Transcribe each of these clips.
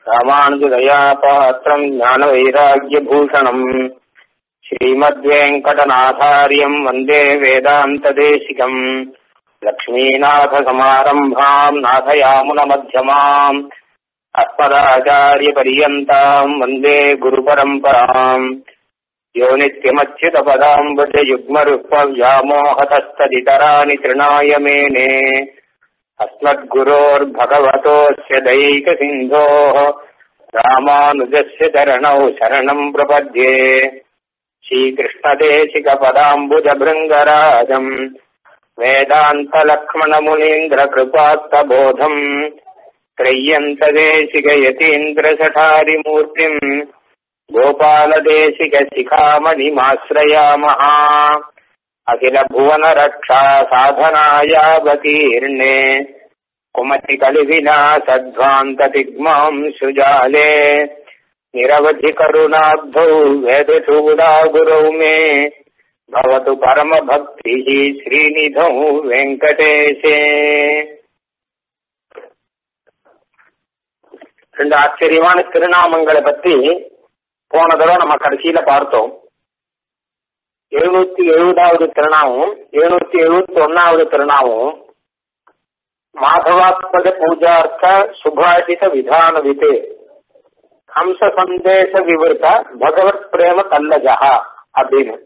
ராமானுஜதயாபாத்திரம் ஞானவைராக்கியபூஷணம் ஸ்ரீமத்வேங்கடநாதாரியம் வந்தே வேதாந்ததேசிகம் லக்ஷ்மீநாதசமாரம்பாம் நாதயாமுனமध्यமாம் अस्मदाचार्यपर्यन्ताम् वन्दे गुरुपरम्पराम् यो नित्यमच्युतपदाम्बुजयुग्मरुक्मव्यामोहतस्तदितराणि तृणाय मेने अस्मद्गुरोर्भगवतोऽस्य दैकसिन्धोः रामानुजस्य चरणौ शरणम् प्रपद्ये श्रीकृष्णदेशिकपदाम्बुजभृङ्गराजम् वेदान्तलक्ष्मणमुनीन्द्रकृपात्तबोधम् त्रय्यन्तदेशिकयतीन्द्रसठारिमूर्तिम् गोपालदेशिकशिखामणिमाश्रयामः अखिलभुवनरक्षा साधनायावतीर्णे कुमतिकलिविनासध्वान्ततिग्माम् सुजाले निरवधिकरुणाब्धौ वेदचूडा गुरौ मे भवतु परमभक्तिः श्रीनिधौ वेङ्कटेशे ரெண்டு ஆச்சரியமான திருநாமங்களை பத்தி போன தடவை நம்ம கடைசியில பார்த்தோம் எழுநூத்தி எழுபதாவது திருநாமம் எழுநூத்தி எழுபத்தி ஒன்னாவது திருநாமம் மாதவாத்மக பூஜார்த்த சுபாஷித விதான விது ஹம்ச சந்தேச விவருத்த பகவத் பிரேம கல்லஜா அப்படின்னு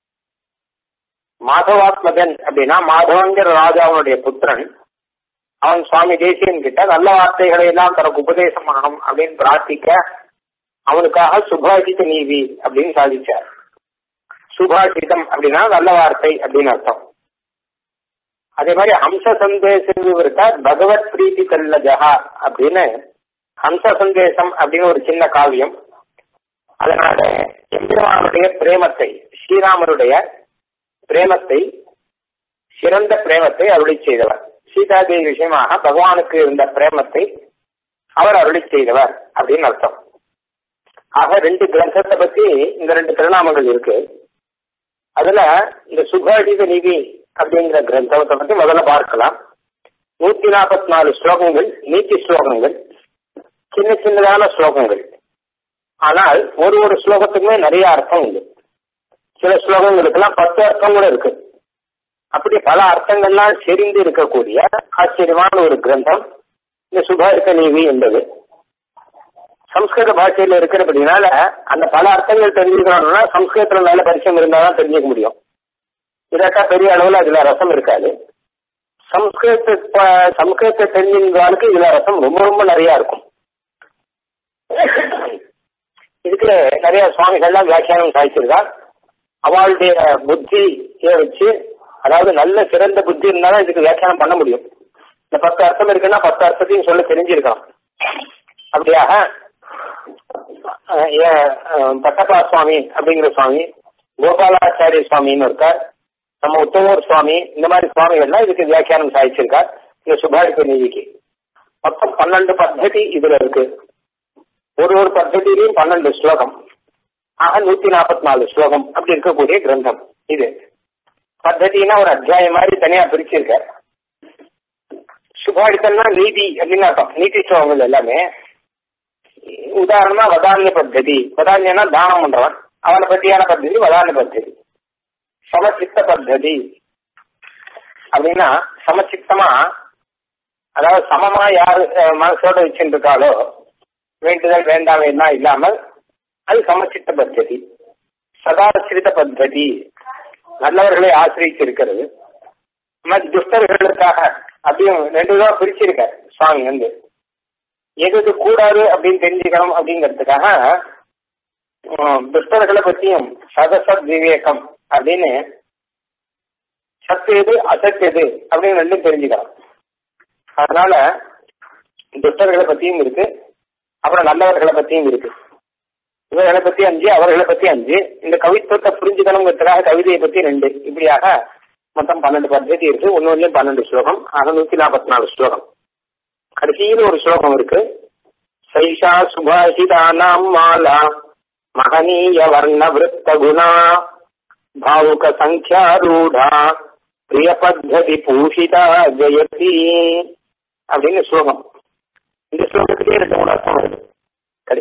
மாதவாத்மகன் அப்படின்னா மாதவங்கிற ராஜாவுடைய புத்திரன் அவன் சுவாமி தேசியன் கிட்ட நல்ல வார்த்தைகளை எல்லாம் தனக்கு உபதேசம் பண்ணணும் அப்படின்னு பிரார்த்திக்க அவனுக்காக சுபாஷித நீதி அப்படின்னு சாதிச்சார் சுபாஷிதம் அப்படின்னா நல்ல வார்த்தை அப்படின்னு அர்த்தம் அதே மாதிரி ஹம்ச சந்தேசம் இருக்கா பகவத் பிரீத்தி கல்லஜகா அப்படின்னு ஹம்ச சந்தேசம் அப்படின்னு ஒரு சின்ன காவியம் அதனால எம்பெருமானுடைய பிரேமத்தை ஸ்ரீராமருடைய பிரேமத்தை சிறந்த பிரேமத்தை அருளி செய்தவர் சீதாதேவி விஷயமாக பகவானுக்கு இருந்த பிரேமத்தை அவர் அருளி செய்தவர் அப்படின்னு அர்த்தம் ஆக ரெண்டு கிரந்தத்தை பத்தி இந்த ரெண்டு திருநாமங்கள் இருக்கு அதுல இந்த சுகாடித நிதி அப்படிங்கிற கிரந்தத்தை பத்தி முதல்ல பார்க்கலாம் நூத்தி நாற்பத்தி நாலு ஸ்லோகங்கள் நீதி ஸ்லோகங்கள் சின்ன சின்னதான ஸ்லோகங்கள் ஆனால் ஒரு ஒரு ஸ்லோகத்துக்குமே நிறைய அர்த்தம் உண்டு சில ஸ்லோகங்களுக்கெல்லாம் பத்து அர்த்தம் கூட இருக்கு அப்படி பல அர்த்தங்கள்லாம் செறிந்து இருக்கக்கூடிய ஆச்சரியமான ஒரு கிரந்தம் இந்த சுபாரிக்க நீதி என்பது சம்ஸ்கிருத பாஷையில இருக்கிறபடினால அந்த பல அர்த்தங்கள் தெரிஞ்சுக்கணும்னா சம்ஸ்கிருதத்துல நல்ல பரிச்சயம் இருந்தாதான் தெரிஞ்சுக்க முடியும் இதாட்டா பெரிய அளவுல அதுல ரசம் இருக்காது சம்ஸ்கிருத சம்ஸ்கிருதத்தை தெரிஞ்சிருந்தாலுக்கு இதுல ரசம் ரொம்ப ரொம்ப நிறைய இருக்கும் இதுக்கு நிறைய சுவாமிகள்லாம் வியாக்கியானம் சாதிச்சிருக்கா அவளுடைய புத்தியை வச்சு அதாவது நல்ல சிறந்த புத்தி இருந்தாலும் இதுக்கு வியாக்கியானம் பண்ண முடியும் இந்த பத்து அர்த்தம் இருக்குன்னா பத்து அர்த்தத்தையும் சொல்ல தெரிஞ்சிருக்கலாம் அப்படியாக பட்டப்பா சுவாமி அப்படிங்கிற சுவாமி கோபாலாச்சாரிய சுவாமின்னு இருக்கார் நம்ம உத்தமூர் சுவாமி இந்த மாதிரி சுவாமிகள்லாம் இதுக்கு வியாக்கியானம் சாதிச்சிருக்கார் இந்த சுபாரிப்பு நீதிக்கு மொத்தம் பன்னெண்டு பத்ததி இதுல இருக்கு ஒரு ஒரு பத்ததியிலையும் பன்னெண்டு ஸ்லோகம் ஆக நூத்தி நாற்பத்தி நாலு ஸ்லோகம் அப்படி இருக்கக்கூடிய கிரந்தம் இது பத்ததினா ஒரு அத்தியாயம் மாதிரி தனியா பிரிச்சிருக்க சுபாடித்தம்னா நீதி அப்படின்னு அர்த்தம் நீதி ஸ்லோகங்கள் எல்லாமே உதாரணமா வதானிய பத்ததி வதானியனா தானம் பண்றவன் அவனை பத்தியான பத்ததி வதானிய பத்ததி சமச்சித்த பத்ததி அப்படின்னா சமச்சித்தமா அதாவது சமமா யாரு மனசோட வச்சுட்டு இருக்காளோ வேண்டுதல் வேண்டாம் என்ன இல்லாமல் அது சமச்சித்த பத்ததி சதாசிரித பத்ததி நல்லவர்களை ஆசிரியிச்சு இருக்கிறது துஷ்டர்களுக்காக அப்படியும் ரெண்டு விதமா பிரிச்சிருக்காரு சுவாமி வந்து எது எது கூடாது அப்படின்னு தெரிஞ்சுக்கணும் அப்படிங்கிறதுக்காக துஷ்டர்களை பத்தியும் சதசத் விவேகம் அப்படின்னு சத்து எது அசத் எது அப்படின்னு ரெண்டும் தெரிஞ்சுக்கலாம் அதனால துஷ்டர்களை பத்தியும் இருக்கு அப்புறம் நல்லவர்களை பத்தியும் இருக்கு இவர்களை பத்தி அஞ்சு அவர்களை பத்தி அஞ்சு இந்த கவித்துவத்தை புரிஞ்சுக்கணுங்கிறதுக்காக கவிதையை பத்தி ரெண்டு இப்படியாக மொத்தம் பன்னெண்டு பద్ధதி இருக்கு ஒன்னொன்னுலயும் பன்னெண்டு ஸ்லோகம் ஆக நூத்தி நாற்பத்தி நாலு ஸ்லோகம் கடைசியில் ஒரு ஸ்லோகம் இருக்கு சைஷா சுபாஷிதானாம் மாலா மகனீய வர்ண விருத்த குணா பாவுக சங்கியாரூடா பிரிய பத்ததி பூஷிதா ஜெயதி அப்படின்னு ஸ்லோகம் இந்த ஸ்லோகத்திலே ரெண்டு மூணு அர்த்தம் வருது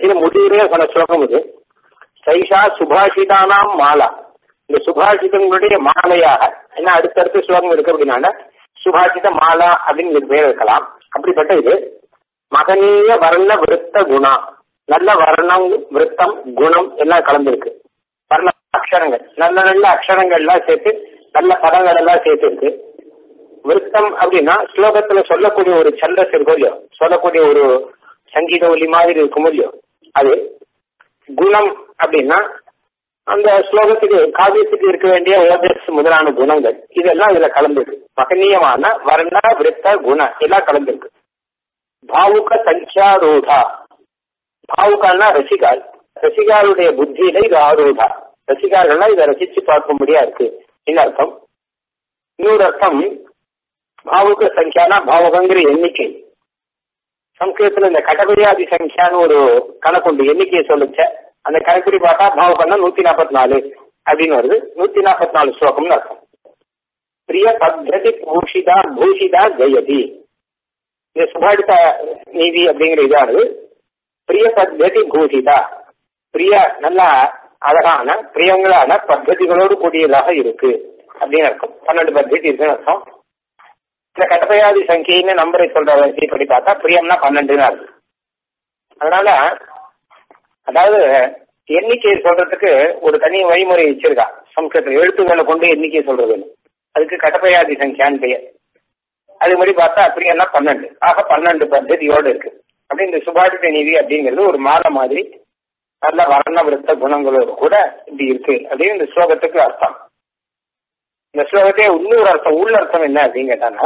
இது முடிவுரையா சொன்ன ஸ்லோகம் இது சைஷா சுபாஷிதானாம் மாலா இந்த சுபாஷிதங்களுடைய மாலையாக என்ன அடுத்தடுத்த ஸ்லோகம் இருக்கு அப்படின்னா சுபாஷித மாலா அப்படின்னு இதுக்கு பேர் இருக்கலாம் அப்படிப்பட்ட இது மகனீய வர்ண விருத்த குணா நல்ல வர்ணம் விருத்தம் குணம் எல்லாம் கலந்துருக்கு வர்ண அக்ஷரங்கள் நல்ல நல்ல அக்ஷரங்கள் எல்லாம் சேர்த்து நல்ல பதங்கள் எல்லாம் சேர்த்து இருக்கு விருத்தம் அப்படின்னா ஸ்லோகத்துல சொல்லக்கூடிய ஒரு சந்தஸ் இருக்கும் இல்லையோ சொல்லக்கூடிய ஒரு சங்கீத ஒலி மாதிரி இருக்கும் இல்லையோ அது குணம் அப்படின்னா அந்த ஸ்லோகத்துக்கு காவியத்துக்கு இருக்க வேண்டிய ஓஜஸ் முதலான குணங்கள் இதெல்லாம் இதுல கலந்துருக்கு மகனீயமான வர்ண விருத்த குண எல்லாம் கலந்துருக்கு பாவுக சங்கியாரூடா பாவுகான்னா ரசிகால் ரசிகாளுடைய புத்தியில இது ஆரூடா ரசிகார்கள்லாம் இதை ரசிச்சு பார்க்கும்படியா இருக்கு என்ன அர்த்தம் இன்னொரு அர்த்தம் பாவுக சங்கியானா பாவகங்கிற எண்ணிக்கை சம்ஸ்கிருதத்துல இந்த கடகுரியாதி சங்கியான்னு ஒரு கணக்குண்டு எண்ணிக்கையை சொல்லுச்ச அந்த கணக்குடி பார்த்தா பாவகம்னா நூத்தி நாற்பத்தி நாலு அப்படின்னு வருது நூத்தி நாற்பத்தி நாலு ஸ்லோகம்னு அர்த்தம் பிரிய பத்ததி பூஷிதா பூஷிதா ஜெயதி இந்த சுபாடித நீதி அப்படிங்கிற இதானது பிரிய பத்ததி பூஷிதா பிரிய நல்ல அழகான பிரியங்களான பத்ததிகளோடு கூடியதாக இருக்கு அப்படின்னு அர்த்தம் பன்னெண்டு பத்ததி இருக்குன்னு அர்த்தம் இந்த கடப்பயாதி சங்கின்னு நம்பரை சொல்ற வரிசைப்படி பார்த்தா பிரியம்னா பன்னெண்டுன்னு இருக்கு அதனால அதாவது எண்ணிக்கையை சொல்றதுக்கு ஒரு தனி வழிமுறை வச்சிருக்கா சம்ஸ்கிருதத்தில் எழுத்துக்களை கொண்டு எண்ணிக்கை சொல்றது அதுக்கு கடப்பயாதி சங்கியான்னு பெயர் அது மாதிரி பார்த்தா பிரியம்னா பன்னெண்டு ஆக பன்னெண்டு பத்ததியோடு இருக்கு அப்படி இந்த சுபாடித நீதி அப்படிங்கிறது ஒரு மாலை மாதிரி நல்ல வர்ண விருத்த குணங்களோடு கூட இப்படி இருக்கு அப்படின்னு இந்த ஸ்லோகத்துக்கு அர்த்தம் இந்த ஸ்லோகத்தையே இன்னொரு அர்த்தம் உள்ள அர்த்தம் என்ன அப்படின்னு கேட்டானா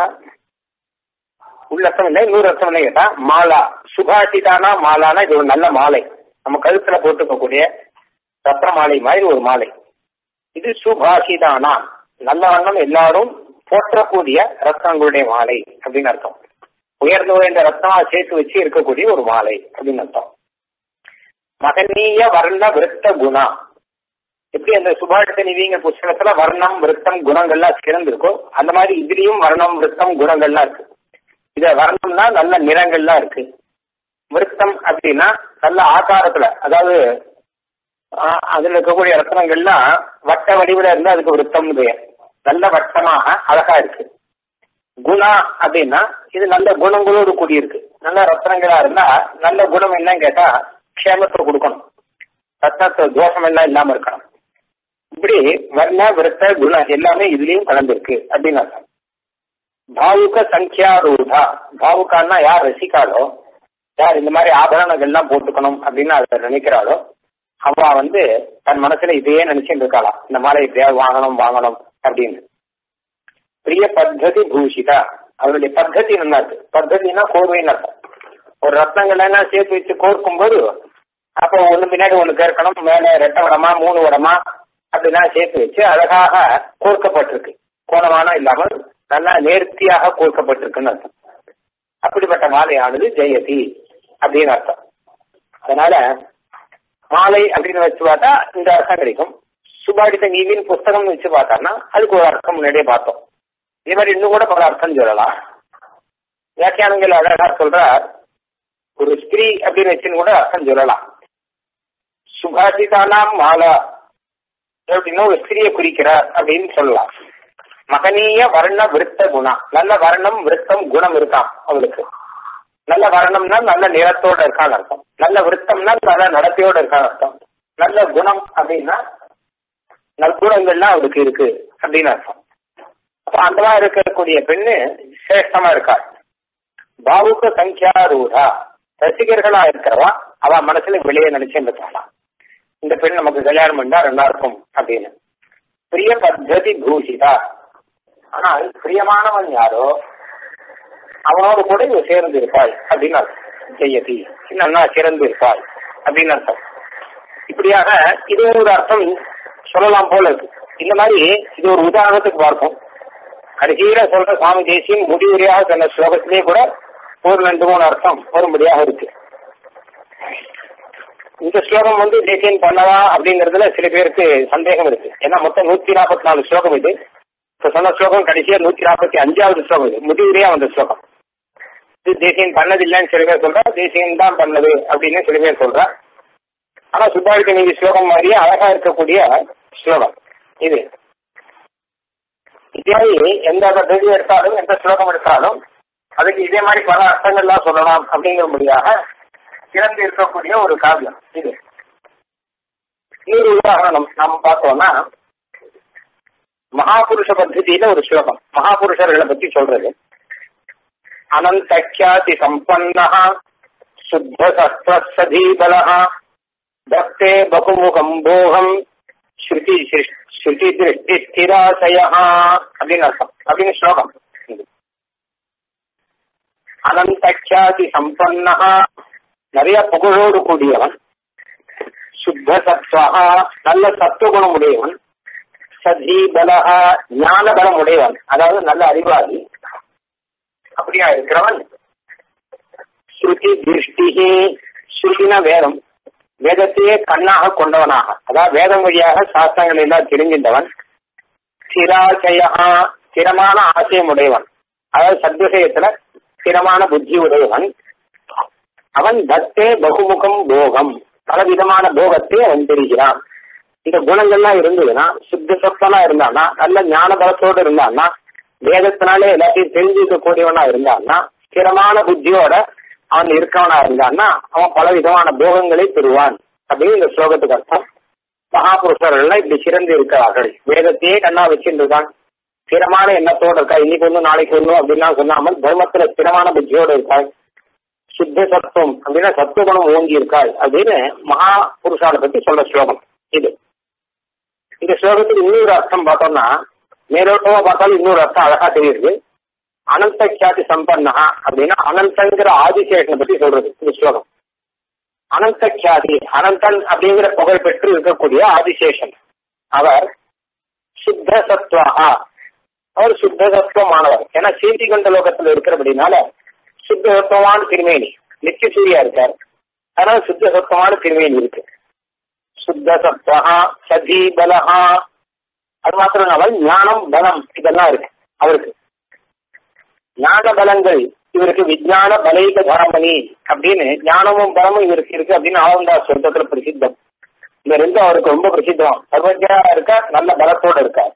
உள்ள அர்த்தம் என்ன இன்னொரு அர்த்தம் என்ன கேட்டா மாலா சுபாஷிதானா மாலானா இது ஒரு நல்ல மாலை நம்ம கழுத்துல போட்டுக்கக்கூடிய ரத்ன மாலை மாதிரி ஒரு மாலை இது சுபாஷிதானா நல்ல வண்ணம் எல்லாரும் போற்றக்கூடிய ரத்னங்களுடைய மாலை அப்படின்னு அர்த்தம் உயர்ந்து உயர்ந்த ரத்னமா சேர்த்து வச்சு இருக்கக்கூடிய ஒரு மாலை அப்படின்னு அர்த்தம் மகனீய வர்ண விருத்த குணா எப்படி அந்த சுபாஷித நிதிங்கிற புஸ்தகத்துல வர்ணம் விருத்தம் குணங்கள்லாம் சிறந்திருக்கோ அந்த மாதிரி இதுலயும் வர்ணம் விருத்தம் குணங்கள்லாம் இருக்கு இத வர்ணம்னா நல்ல நிறங்கள்லாம் இருக்கு விருத்தம் அப்படின்னா நல்ல ஆகாரத்துல அதாவது அதுல இருக்கக்கூடிய ரத்னங்கள்லாம் வட்ட வடிவுல இருந்தா அதுக்கு விருத்தம்னு பெயர் நல்ல வட்டமாக அழகா இருக்கு குணா அப்படின்னா இது நல்ல குணங்களோடு கூடியிருக்கு நல்ல ரத்னங்களா இருந்தா நல்ல குணம் என்னன்னு கேட்டா க்ஷேமத்தை கொடுக்கணும் ரத்னத்தை தோஷம் எல்லாம் இல்லாம இருக்கணும் இப்படி வர்ண விருத்த குணம் எல்லாமே இதுலயும் கலந்துருக்கு அப்படின்னு அர்த்தம் பாவுக சங்கியாரூடா பாவுகான்னா யார் ரசிக்காளோ யார் இந்த மாதிரி ஆபரணங்கள் எல்லாம் போட்டுக்கணும் அப்படின்னு அதை நினைக்கிறாளோ அவ வந்து தன் மனசுல இதையே நினைச்சுட்டு இருக்காளாம் இந்த மாதிரி எப்படியாவது வாங்கணும் வாங்கணும் அப்படின்னு பிரிய பத்ததி பூஷிதா அவருடைய பத்ததி நல்லா இருக்கு பத்ததினா கோர்வைன்னு அர்த்தம் ஒரு ரத்னங்கள் எல்லாம் சேர்த்து வச்சு கோர்க்கும் போது அப்போ ஒண்ணு பின்னாடி ஒண்ணு கேட்கணும் மேல ரெட்டை வடமா மூணு வடமா அப்படிலாம் சேர்த்து வச்சு அழகாக கோர்க்கப்பட்டிருக்கு கோணமான இல்லாமல் நல்லா நேர்த்தியாக கோர்க்கப்பட்டிருக்குன்னு அர்த்தம் அப்படிப்பட்ட மாலையானது ஜெயதி அப்படின்னு அர்த்தம் அதனால மாலை அப்படின்னு வச்சு பார்த்தா இந்த அர்த்தம் கிடைக்கும் சுபாடித்த நீதியின் புஸ்தகம் வச்சு பார்த்தோம்னா அதுக்கு ஒரு அர்த்தம் முன்னாடியே பார்த்தோம் இதே மாதிரி இன்னும் கூட பல அர்த்தம் சொல்லலாம் வியாக்கியானங்கள் அழகா சொல்றார் ஒரு ஸ்திரீ அப்படின்னு வச்சுன்னு கூட அர்த்தம் சொல்லலாம் சுபாஷிதானாம் மாலா அப்படின்னா ஒரு ஸ்திரியை குறிக்கிறார் அப்படின்னு சொல்லலாம் மகனீய வர்ண விருத்த குணம் நல்ல வர்ணம் விருத்தம் குணம் இருக்கான் அவளுக்கு நல்ல வர்ணம்னா நல்ல நிறத்தோட இருக்கான்னு அர்த்தம் நல்ல விருத்தம்னா நல்ல நடத்தையோட இருக்கான்னு அர்த்தம் நல்ல குணம் அப்படின்னா நற்குணங்கள்லாம் அவளுக்கு இருக்கு அப்படின்னு அர்த்தம் அப்ப அந்த மாதிரி இருக்கக்கூடிய பெண்ணு சிரேஷ்டமா இருக்கா பாவுக சங்கியாரூடா ரசிகர்களா இருக்கிறவா அவ மனசுல வெளியே நினைச்சு இருக்காளாம் இந்த பெண் நமக்கு கல்யாணம் பண்ணா நல்லா இருக்கும் அப்படின்னு பிரிய பத்ததி பூஷிதா ஆனால் பிரியமானவன் யாரோ அவனோடு கூட இவ சேர்ந்து இருப்பாள் அப்படின்னு அர்த்தம் ஜெயதி நன்னா சிறந்து இருப்பாள் அப்படின்னு அர்த்தம் இப்படியாக இது ஒரு அர்த்தம் சொல்லலாம் போல இருக்கு இந்த மாதிரி இது ஒரு உதாரணத்துக்கு பார்ப்போம் கடைசியில சொல்ற சுவாமி தேசியம் முடிவுரையாக சொன்ன ஸ்லோகத்திலே கூட ஒரு ரெண்டு மூணு அர்த்தம் வரும்படியாக இருக்கு இந்த ஸ்லோகம் வந்து தேசியன் பண்ணவா அப்படிங்கறதுல சில பேருக்கு சந்தேகம் இருக்கு ஏன்னா மொத்தம் நூத்தி நாற்பத்தி நாலு ஸ்லோகம் இது இப்ப சொன்ன ஸ்லோகம் கடைசியா நூத்தி நாற்பத்தி அஞ்சாவது ஸ்லோகம் இது முடிவுரையா வந்த ஸ்லோகம் இது தேசியன் பண்ணதில்லைன்னு சில பேர் சொல்றா தேசியன் தான் பண்ணது அப்படின்னு சில பேர் சொல்றா ஆனா சுத்தாரிக்க நீதி ஸ்லோகம் மாதிரியே அழகா இருக்கக்கூடிய ஸ்லோகம் இது இதே எந்த பദ്ധதி எடுத்தாலும் எந்த ஸ்லோகம் எடுத்தாலும் அதுக்கு இதே மாதிரி பல அர்த்தங்கள்லாம் சொல்லலாம் அப்படிங்கிறபடியாக சிறந்து இருக்கக்கூடிய ஒரு காவியம் இது இன்னொரு உதாரணம் நம்ம பார்த்தோம்னா மகாபுருஷ பద్ధதியில ஒரு ஸ்லோகம் மகாபுருஷர்களை பத்தி சொல்றது அனந்தக்யாதி சம்பன்னா சுத்த சஸ்திரசதீபல தத்தே பகுமுகம் போகம் ஸ்ருதி ஸ்ருதி திருஷ்டி ஸ்திராசய அப்படின்னு அர்த்தம் அப்படின்னு ஸ்லோகம் அனந்தக்யாதி சம்பன்னா நிறைய புகழோடு கூடியவன் சுத்த சத்வா நல்ல சத்துவகுணம் உடையவன் சதி பலக ஞான பலம் உடையவன் அதாவது நல்ல அறிவாளி அப்படியா இருக்கிறவன் ஸ்ருதி திருஷ்டி ஸ்ருதின வேதம் வேதத்தையே கண்ணாக கொண்டவனாக அதாவது வேதம் வழியாக சாஸ்திரங்கள் எல்லாம் தெரிஞ்சின்றவன் ஸ்திராசயா ஸ்திரமான ஆசயம் உடையவன் அதாவது சத்விஷயத்துல ஸ்திரமான புத்தி உடையவன் அவன் தத்தே பகுமுகம் போகம் பலவிதமான போகத்தை அவன் தெரிகிறான் இந்த குணங்கள்லாம் இருந்ததுன்னா சுத்த சத்தனா இருந்தான்னா நல்ல ஞான பலத்தோடு இருந்தான்னா வேதத்தினாலே எல்லாத்தையும் தெரிஞ்சுக்க கூடியவனா இருந்தான்னா ஸ்திரமான புத்தியோட அவன் இருக்கவனா இருந்தான்னா அவன் பல விதமான போகங்களை பெறுவான் அப்படின்னு இந்த ஸ்லோகத்துக்கு அர்த்தம் மகாபுருஷர்கள் இப்படி சிறந்து இருக்கிறார்கள் வேதத்தையே கண்ணா வச்சிருந்துதான் ஸ்திரமான எண்ணத்தோடு இருக்கா இன்னைக்கு ஒன்றும் நாளைக்கு ஒன்றும் அப்படின்லாம் சொன்னாமல் தர்மத்துல ஸ்திரமான புத்தியோடு இருக்காள் சுத்த சத்துவம் அப்படின்னா சத்துவகுணம் ஓங்கி இருக்காள் அப்படின்னு மகா புருஷாலை பத்தி சொல்ற ஸ்லோகம் இது இந்த ஸ்லோகத்துக்கு இன்னொரு அர்த்தம் பார்த்தோம்னா மேலோட்டமா பார்த்தாலும் இன்னொரு அர்த்தம் அழகா தெரியுது அனந்த கியாதி சம்பன்னா அப்படின்னா அனந்தங்கிற ஆதிசேஷனை பத்தி சொல்றது இந்த ஸ்லோகம் அனந்த கியாதி அனந்தன் அப்படிங்கிற புகழ் பெற்று இருக்கக்கூடிய ஆதிசேஷன் அவர் சுத்த சத்வா அவர் சுத்த சத்துவமானவர் ஏன்னா சீதி கண்ட லோகத்துல இருக்கிறபடினால சுத்த சத்துவமான திருமேனி நித்திய சூரியா இருக்கார் அதனால சுத்த சத்துவமான திருமேனி இருக்கு சுத்த சத்வா சதி பலஹா அது மாத்திரம் இல்லாமல் ஞானம் பலம் இதெல்லாம் இருக்கு அவருக்கு ஞான பலங்கள் இவருக்கு விஜயான பலைக தரமணி அப்படின்னு ஞானமும் பலமும் இவருக்கு இருக்கு அப்படின்னு ஆனந்தா சொந்தத்துல பிரசித்தம் இந்த ரெண்டும் அவருக்கு ரொம்ப பிரசித்தம் சர்வஜா இருக்கா நல்ல பலத்தோட இருக்கார்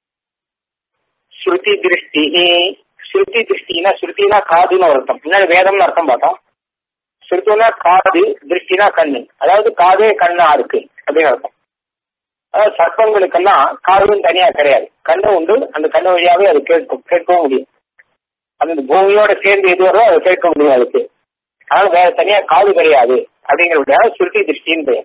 ஸ்ருதி திருஷ்டி ஸ்ருதி திருஷ்டினா ஸ்ருதினா காதுன்னு ஒரு அர்த்தம் முன்னாடி வேதம்னு அர்த்தம் பார்த்தோம் ஸ்ருதினா காது திருஷ்டினா கண்ணு அதாவது காதே கண்ணா இருக்கு அப்படின்னு அர்த்தம் அதாவது சர்ப்பங்களுக்கெல்லாம் காதும் தனியா கிடையாது கண்ணு உண்டு அந்த கண்ணு வழியாவே அது கேட்கும் கேட்கவும் முடியும் அந்த பூமியோட சேர்ந்து எது வருதோ அதை கேட்க முடியும் அதுக்கு அதனால வேற தனியா காது கிடையாது அப்படிங்கிறபடியாக சுருட்டி திருஷ்டின்னு பெயர்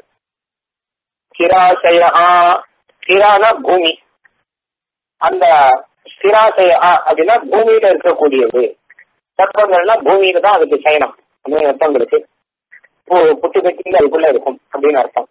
ஸ்திராசயா ஸ்திரான பூமி அந்த ஸ்திராசயா அப்படின்னா பூமியில இருக்கக்கூடியது சர்ப்பங்கள்னா பூமியில தான் அதுக்கு சயனம் அப்படின்னு அர்த்தங்களுக்கு புட்டு கட்டிங்க அதுக்குள்ள இருக்கும் அப்படின்னு அர்த்தம்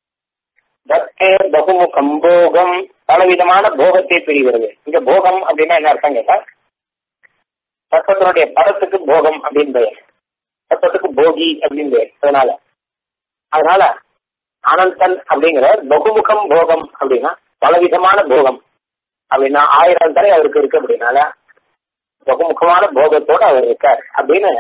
தத்தே பகுமுகம் போகம் பலவிதமான போகத்தை பிரிகிறது இங்க போகம் அப்படின்னா என்ன அர்த்தம் கேட்டா சர்ப்பத்தினுடைய படத்துக்கு போகம் அப்படின்னு பெயர் சர்ப்பத்துக்கு போகி அப்படின்னு பெயர் அதனால அதனால அனந்தன் அப்படிங்கிற பகுமுகம் போகம் அப்படின்னா பலவிதமான போகம் அப்படின்னா ஆயிரம் தலை அவருக்கு இருக்கு அப்படின்னால பகுமுகமான போகத்தோட அவர் இருக்கார் அப்படின்னு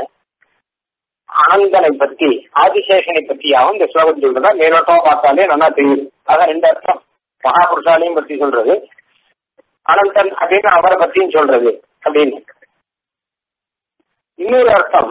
அனந்தனை பத்தி ஆதிசேஷனை பற்றியாகவும் இந்த ஸ்லோகம் சொல்றதா மேலோட்டமா பார்த்தாலே நல்லா தெரியுது அதான் ரெண்டு அர்த்தம் மகாபுருஷாலையும் பத்தி சொல்றது அனந்தன் அப்படின்னு அவரை பத்தியும் சொல்றது அப்படின்னு இன்னொரு அர்த்தம்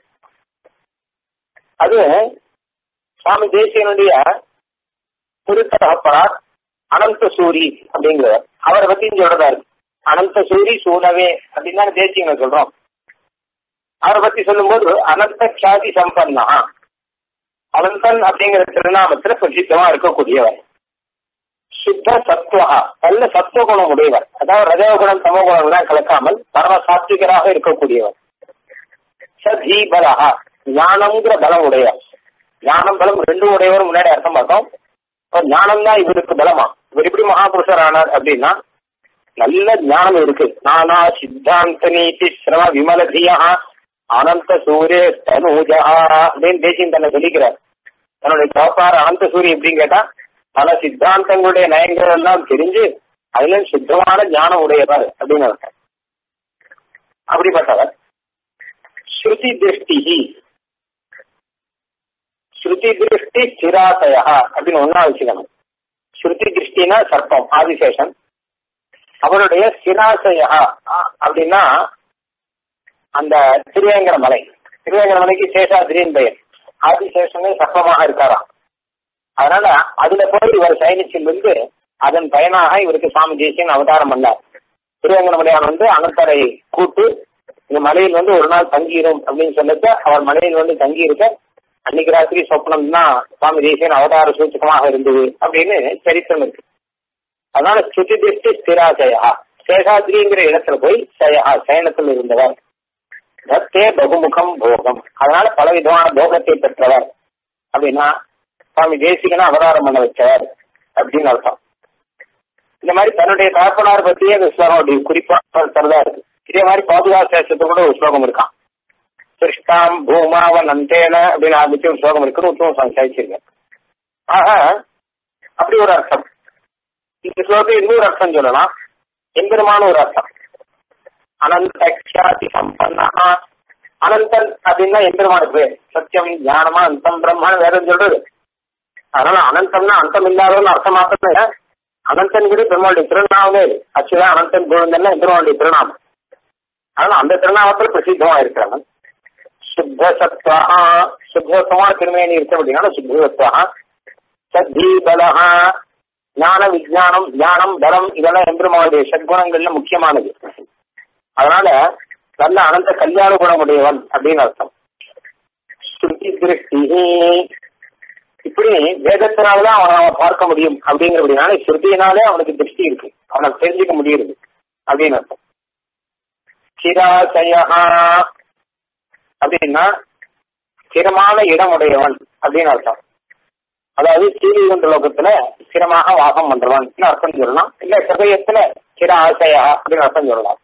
அது சுவாமி தேசியனுடைய திருத்தகப்பனார் அனந்த சூரி அப்படிங்கிறவர் அவரை பத்தியும் சொல்றதா இருக்கு அனந்த சூரி சூனவே அப்படின்னு தான் தேசியங்க சொல்றோம் அவரை பத்தி சொல்லும்போது அனந்த கியாதி சம்பன்னா அனந்தன் அப்படிங்கிற திருநாமத்துல பிரசித்தமா இருக்கக்கூடியவர் சுத்த சத்துவா நல்ல சத்துவ குணம் உடையவர் அதாவது ரஜகுணம் தமோகுணம் தான் கலக்காமல் பரம சாத்விகராக இருக்கக்கூடியவர் சதீபலா ஞானம்ங்கிற பலம் உடையவர் ஞானம் பலம் ரெண்டும் உடையவர் முன்னாடி அர்த்தம் பார்த்தோம் ஞானம் தான் இவருக்கு பலமா இவர் எப்படி மகாபுருஷர் ஆனார் அப்படின்னா நல்ல ஞானம் இருக்கு நானா சித்தாந்த நீதி சிரம விமலதியா அனந்த சூரிய தனுஜா அப்படின்னு தேசியம் தன்னை சொல்லிக்கிறார் தன்னுடைய தோப்பார் அனந்த சூரிய எப்படின்னு கேட்டா பல சித்தாந்தங்களுடைய நயங்கள் எல்லாம் தெரிஞ்சு அதுல சுத்தமான ஞானம் உடையவர் அப்படின்னு அர்த்தம் அப்படிப்பட்டவர் ஸ்ருதி திருஷ்டி ஸ்ருதி திருஷ்டி ஸ்திராசயா அப்படின்னு ஒன்னா வச்சுக்கணும் ஸ்ருதி திருஷ்டினா சர்ப்பம் ஆதிசேஷன் அவருடைய சிராசயா அப்படின்னா அந்த திருவேங்கர மலை திருவேங்கர மலைக்கு சேஷாதிரியின் பெயர் ஆதிசேஷனே சர்ப்பமாக இருக்காராம் அதனால அதுல போய் இவர் சயனிச்சிலிருந்து அதன் பயனாக இவருக்கு சுவாமி தேசியன் அவதாரம் பண்ணார் திருவேங்கர மலையான் வந்து அனந்தரை கூட்டு இந்த மலையில் வந்து ஒரு நாள் தங்கிரும் அப்படின்னு சொல்லிட்டு அவர் மலையில் வந்து தங்கி இருக்க அன்னைக்கு ராத்திரி சொப்னம் தான் சுவாமி தேசியன் அவதார சூச்சகமாக இருந்தது அப்படின்னு சரித்திரம் இருக்கு அதனால ஸ்ருதி திருஷ்டி ஸ்திராசயா சேஷாத்ரிங்கிற இடத்துல போய் சயா சயனத்தில் இருந்தவர் தத்தே பகுமுகம் போகம் அதனால பல விதமான போகத்தை பெற்றவர் அப்படின்னா சுவாமி தேசிகனை அவதாரம் பண்ண வச்சவர் அப்படின்னு அர்த்தம் இந்த மாதிரி தன்னுடைய தகப்பனார் பத்தியே இந்த ஸ்லோகம் அப்படி குறிப்பா தரதா இருக்கு இதே மாதிரி பாதுகா சேஷத்து கூட ஒரு ஸ்லோகம் இருக்கான் சிருஷ்டாம் பூமாவன் அந்தேன அப்படின்னு ஆரம்பிச்சு ஒரு ஸ்லோகம் இருக்குன்னு உத்தமம் சம்சாரிச்சிருக்கேன் ஆக அப்படி ஒரு அர்த்தம் இந்த ஸ்லோகத்தை இன்னொரு அர்த்தம் சொல்லலாம் எம்பெருமான ஒரு அர்த்தம் அனந்த க்ஷாதி சம்பன்னா அனந்தன் அப்படின்னா எம்பெருமானுக்கு பேர் சத்தியம் ஞானமா அந்தம் பிரம்மான்னு வேற சொல்றது அதனால அனந்தம்னா அந்தம் இல்லாதவன்னு அர்த்தம் மாத்திரம் இல்ல அனந்தன்கிற பெருமாளுடைய திருநாமமே அச்சுதான் அனந்தன் கோவிந்தன் பெருமாளுடைய திருநாமம் அதனால அந்த திருநாமத்தில் பிரசித்தமா இருக்கிறவன் சுத்த சத்வா சுத்தமான திருமேனி இருக்க அப்படின்னா சுத்த சத்வா சத்தி பலஹா ஞான விஜயானம் ஞானம் பலம் இதெல்லாம் எம்பெருமானுடைய சத்குணங்கள்ல முக்கியமானது அதனால நல்ல அனந்த கல்யாண குணமுடையவன் அப்படின்னு அர்த்தம் ஸ்ருதி திருஷ்டி இப்படி வேதத்தினால்தான் அவனை அவன் பார்க்க முடியும் அப்படிங்கிறபடினால ஸ்ருதியினாலே அவனுக்கு திருஷ்டி இருக்கு அவனை தெரிஞ்சுக்க முடியுது அப்படின்னு அர்த்தம் சிராசயா அப்படின்னா ஸ்திரமான இடமுடையவன் அப்படின்னு அர்த்தம் அதாவது சீலிகுண்ட லோகத்துல ஸ்திரமாக வாசம் பண்றவன் அர்த்தம் சொல்லலாம் இல்ல ஹிருதயத்துல சிர ஆசையா அப்படின்னு அர்த்தம் சொல்லலாம்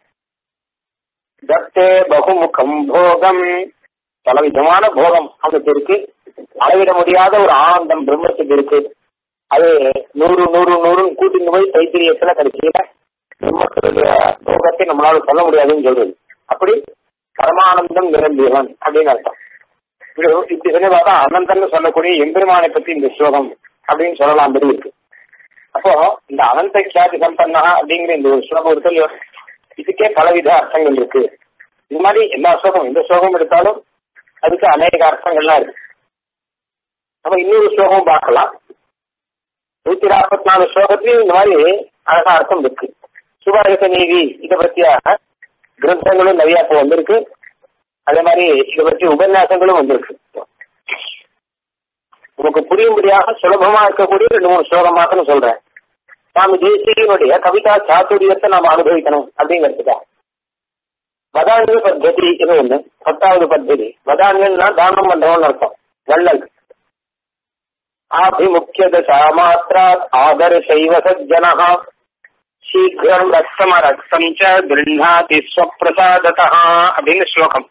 தத்தே பகுமுகம் போகம் பல விதமான போகம் அவனுக்கு இருக்கு அளவிட முடியாத ஒரு ஆனந்தம் பிரம்மத்துக்கு இருக்கு அது நூறு நூறு நூறுன்னு கூட்டிட்டு போய் தைத்திரியத்துல கடைசியில பிரம்மத்துடைய போகத்தை நம்மளால சொல்ல முடியாதுன்னு சொல்றது அப்படி பரமானந்தம் நிரம்பியவன் அப்படின்னு அர்த்தம் இப்படி இப்படி சொல்லி பார்த்தா அனந்தன்னு சொல்லக்கூடிய எம்பெருமானை பத்தி இந்த ஸ்லோகம் அப்படின்னு சொல்லலாம் படி இருக்கு அப்போ இந்த அனந்த கியாதி சம்பன்னா அப்படிங்கிற இந்த ஒரு ஸ்லோகம் இருக்கு இல்லையோ இதுக்கே பலவித அர்த்தங்கள் இருக்கு இது மாதிரி எல்லா ஸ்லோகம் எந்த ஸ்லோகம் எடுத்தாலும் அதுக்கு அநேக அர்த்தங்கள்லாம் இருக்கு நம்ம இன்னொரு ஸ்லோகம் பார்க்கலாம் நூத்தி நாற்பத்தி நாலு ஸ்லோகத்திலையும் இந்த மாதிரி அழகா அர்த்தம் இருக்கு சுபாரிச நீதி இதை பற்றிய கிரந்தங்களும் நிறைய இப்போ வந்திருக்கு அதே மாதிரி இதை பற்றி உபன்யாசங்களும் வந்திருக்கு உங்களுக்கு புரியும்படியாக சுலபமா இருக்கக்கூடிய ரெண்டு மூணு ஸ்லோகம் மாத்திரம் சொல்றேன் சுவாமி தேசியனுடைய கவிதா சாத்துரியத்தை நாம அனுபவிக்கணும் அப்படிங்கிறதுக்காக வதான்ய பத்ததி இது ஒண்ணு பத்தாவது பத்ததி வதான்யன்னா தானம் பண்றோம்னு அர்த்தம் வள்ளல் ஆபிமுக்கிய தசாமாத்திராத் ஆதர்சைவ சஜ்ஜனः சீக்கிரம் ரத்தம ரத்தம் ச கிருண்ணாதி ஸ்வப்பிரசாததா அப்படின்னு ஸ்லோகம்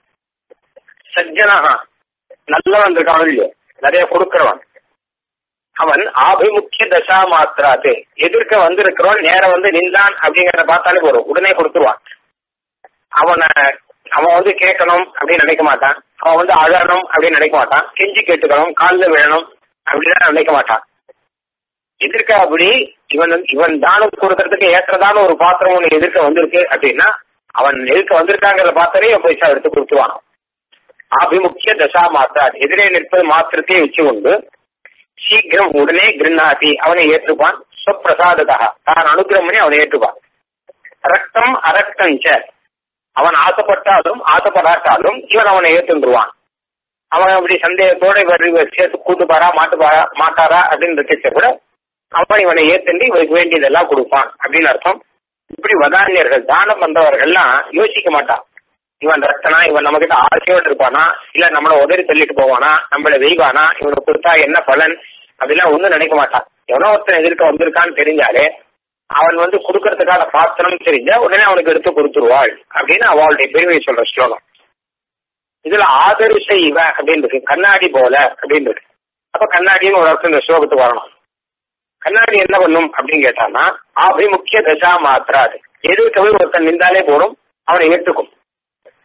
சஜ்ஜனஹா நல்லவன் இருக்கான் இல்லையோ நிறைய கொடுக்கிறவன் அவன் ஆபிமுக்கிய தசா மாத்திராத்து எதிர்க்க வந்திருக்கிறவன் நேரம் வந்து நின்றான் அப்படிங்கறத பார்த்தாலே போதும் உடனே கொடுத்துருவான் அவனை அவன் வந்து கேட்கணும் அப்படின்னு நினைக்க மாட்டான் அவன் வந்து அழணும் அப்படின்னு நினைக்க மாட்டான் கெஞ்சி கேட்டுக்கணும் காலில் விழணும் அப்படின்னு நினைக்க மாட்டான் எதிர்க்க அப்படி இவன் வந்து- இவன் தானம் கொடுக்கறதுக்கு ஏற்றதான ஒரு பாத்திரம் ஒன்று எதிர்க்க வந்திருக்கு அப்படின்னா அவன் எதிர்க்க வந்திருக்காங்கிறத பார்த்தாலே இவன் பைசா எடுத்து கொடுத்துருவான் ஆபிமுக்கிய தசா மாத்தார் எதிரே நிற்பது மாத்திரத்தை வச்சு கொண்டு சீக்கிரம் உடனே கிருண்ணாதி அவனை ஏற்றுப்பான் ஸ்வப்பிரசாததா தான் அனுகிரகம் பண்ணி அவனை ஏற்றுப்பான் ரக்தம் அரக்தஞ்ச அவன் ஆசைப்பட்டாலும் ஆசைப்படாட்டாலும் இவன் அவனை ஏற்றுருவான் அவன் அப்படி சந்தேகத்தோட இவர் இவர் சேர்த்து கூட்டுப்பாரா மாட்டுப்பாரா மாட்டாரா அப்படின்னு இருக்கச்ச கூட அவன் இவனை ஏத்துண்டு இவருக்கு வேண்டியதெல்லாம் கொடுப்பான் அப்படின்னு அர்த்தம் இப்படி வதானியர்கள் தானம் பண்றவர்கள்லாம் யோசிக்க மாட்டான் இவன் ரத்தனா இவன் நம்ம கிட்ட ஆசையோடு இருப்பானா இல்ல நம்மள உதறி தள்ளிட்டு போவானா நம்மள வெய்வானா இவனுக்கு கொடுத்தா என்ன பலன் அப்படிலாம் ஒண்ணும் நினைக்க மாட்டான் எவனோ ஒருத்தன் எதிர்க்க வந்திருக்கான்னு தெரிஞ்சாலே அவன் வந்து கொடுக்கறதுக்கான பாத்திரம் தெரிஞ்சா உடனே அவனுக்கு எடுத்து கொடுத்துருவாள் அப்படின்னு அவளுடைய பெருமையை சொல்ற ஸ்லோகம் இதுல ஆதரிச இவ அப்படின்னு இருக்கு கண்ணாடி போல அப்படின்னு இருக்கு அப்ப கண்ணாடின்னு ஒரு அர்த்தம் இந்த ஸ்லோகத்துக்கு வரணும் கண்ணாடி என்ன பண்ணும் அப்படின்னு கேட்டான்னா அபிமுக்கிய தசா மாத்திராது எதிர்க்கவே ஒருத்தன் நின்றாலே போடும் அவனை ஏற்றுக்கும்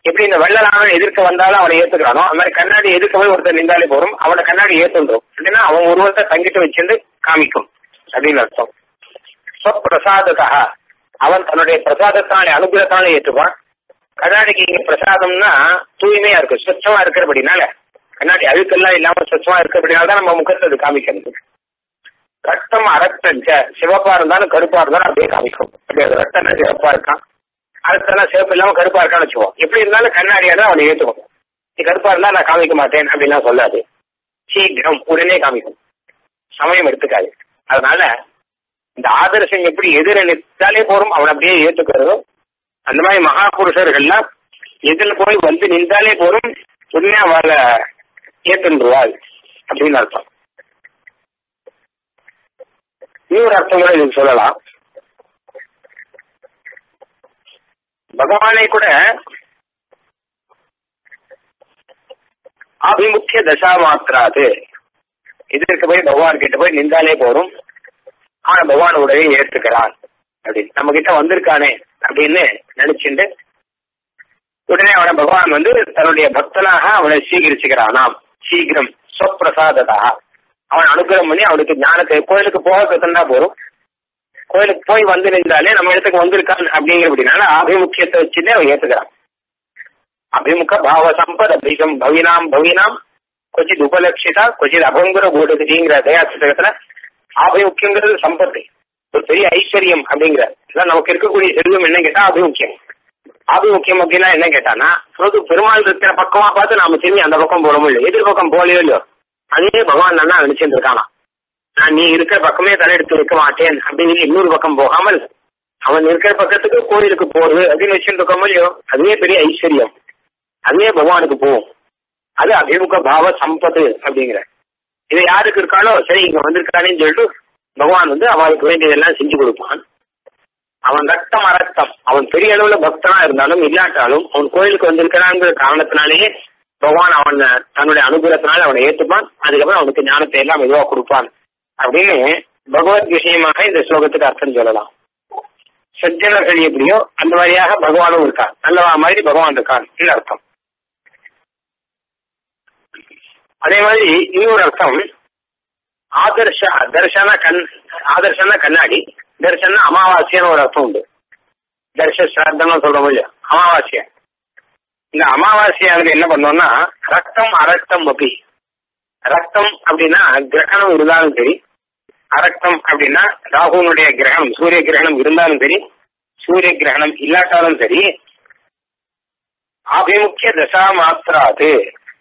எப்படி இந்த வெள்ளலான எதிர்க்க வந்தாலும் அவனை ஏத்துக்கிறானோ அந்த மாதிரி கண்ணாடி எதிர்க்க போய் ஒருத்தர் நின்றாலே போறோம் அவனை கண்ணாடி ஏத்துன்றோம் அப்படின்னா அவன் ஒருவர்த்த தங்கிட்டு வச்சிருந்து காமிக்கும் அப்படின்னு அர்த்தம் பிரசாதத்தா அவன் தன்னுடைய பிரசாதத்தாலே அனுகிரகத்தாலே ஏற்றுவான் கண்ணாடிக்கு இங்க பிரசாதம்னா தூய்மையா இருக்கு சுத்தமா இருக்கிறபடினால கண்ணாடி அழுக்கெல்லாம் இல்லாம சுத்தமா இருக்கிறபடினால தான் நம்ம முகத்தை அது காமிக்கிறது ரத்தம் அரத்தஞ்ச சிவப்பா இருந்தாலும் கருப்பா இருந்தாலும் அப்படியே காமிக்கும் அப்படியே ரத்தம் சிவப்பா இருக்கான் அடுத்தெல்லாம் சிவப்பு இல்லாம கருப்பா இருக்கான்னு வச்சுக்கோம் எப்படி இருந்தாலும் கண்ணாடியா தான் அவனை ஏற்றுக்கும் நீ கருப்பா இருந்தா நான் காமிக்க மாட்டேன் அப்படின்லாம் சொல்லாது சீக்கிரம் உடனே காமிக்கும் சமயம் எடுத்துக்காது அதனால இந்த ஆதர்சம் எப்படி எதிர நிற்றாலே போறோம் அவன் அப்படியே ஏத்துக்கிறதோ அந்த மாதிரி மகா புருஷர்கள்லாம் எதில் போய் வந்து நின்றாலே போறோம் உடனே அவளை ஏத்துன்றுவாள் அப்படின்னு அர்த்தம் இன்னொரு அர்த்தம் கூட இதுக்கு சொல்லலாம் பகவானை கூட ஆபிமுக்கிய தசா மாத்திராது இதற்கு போய் பகவான் கிட்ட போய் நின்றாலே போறோம் ஆனா பகவான் உடனே ஏற்றுக்கிறான் அப்படின்னு நம்ம கிட்ட வந்திருக்கானே அப்படின்னு நினைச்சுட்டு உடனே அவனை பகவான் வந்து தன்னுடைய பக்தனாக அவனை சீகரிச்சுக்கிறானாம் சீக்கிரம் சொப்பிரசாததா அவன் அனுகிரகம் பண்ணி அவனுக்கு ஞானத்தை கோயிலுக்கு போக கத்தண்டா போறோம் கோயிலுக்கு போய் வந்து நின்றாலே நம்ம இடத்துக்கு வந்திருக்கான் அப்படிங்கிறபடினால ஆபிமுக்கியத்தை வச்சுட்டு அவன் ஏத்துக்கிறான் அபிமுக பாவ சம்பத் அபிகம் பவினாம் பவினாம் கொச்சித் உபலட்சிதா கொச்சித் அபங்குர கூடுதிங்கிற தயா புத்தகத்துல ஆபிமுக்கியங்கிறது சம்பத்து ஒரு பெரிய ஐஸ்வர்யம் அப்படிங்கிற இதான் நமக்கு இருக்கக்கூடிய செல்வம் என்ன கேட்டா அபிமுக்கியம் ஆபிமுக்கியம் அப்படின்னா என்ன கேட்டானா பொது பெருமாள் இருக்கிற பக்கமா பார்த்து நாம திரும்பி அந்த பக்கம் போறோமோ இல்லையோ எதிர் பக்கம் போலையோ இல்லையோ அதே பகவான் தானே நினைச்சிட்டு இருக்கானா நான் நீ இருக்கிற பக்கமே தலையெடுத்து வைக்க மாட்டேன் அப்படின்னு இன்னொரு பக்கம் போகாமல் அவன் இருக்கிற பக்கத்துக்கு கோயிலுக்கு போறது அப்படின்னு வச்சுட்டு இருக்கோமோ இல்லையோ அதுவே பெரிய ஐஸ்வர்யம் அதுவே பகவானுக்கு போகும் அது அபிமுக பாவ சம்பத்து அப்படிங்கிற இது யாருக்கு இருக்கானோ சரி இங்க வந்திருக்கானேன்னு சொல்லிட்டு பகவான் வந்து அவனுக்கு வேண்டியதெல்லாம் செஞ்சு கொடுப்பான் அவன் ரத்தம் அரத்தம் அவன் பெரிய அளவுல பக்தனா இருந்தாலும் இல்லாட்டாலும் அவன் கோயிலுக்கு வந்திருக்கிறாங்கிற காரணத்தினாலேயே பகவான் அவன் தன்னுடைய அனுகிரகத்தினால அவனை ஏத்துப்பான் அதுக்கப்புறம் அவனுக்கு ஞானத்தை எல்லாம் மெதுவா கொடுப்பான் அப்படின்னு பகவத் விஷயமாக இந்த ஸ்லோகத்துக்கு அர்த்தம் சொல்லலாம் சஜ்ஜனர்கள் எப்படியோ அந்த மாதிரியாக பகவானும் இருக்கான் நல்லவா மாதிரி பகவான் இருக்கான் இது அர்த்தம் அதே மாதிரி இன்னொரு அர்த்தம் ஆதர்ஷ தர்ஷன கண் ஆதர்ஷன கண்ணாடி தர்ஷன அமாவாசையான ஒரு அர்த்தம் உண்டு தர்ஷ சிராத்தம்னு சொல்றோம் இல்லையா அமாவாசையா இந்த அமாவாசையானது என்ன பண்ணோம்னா ரத்தம் அரக்தம் அப்படி ரத்தம் அப்படின்னா கிரகணம் இருந்தாலும் சரி அரக்தம் அப்படின்னா ராகுனுடைய கிரகணம் சூரிய கிரகணம் இருந்தாலும் சரி சூரிய கிரகணம் இல்லாட்டாலும் சரி ஆபிமுக்கிய தசா மாத்திராது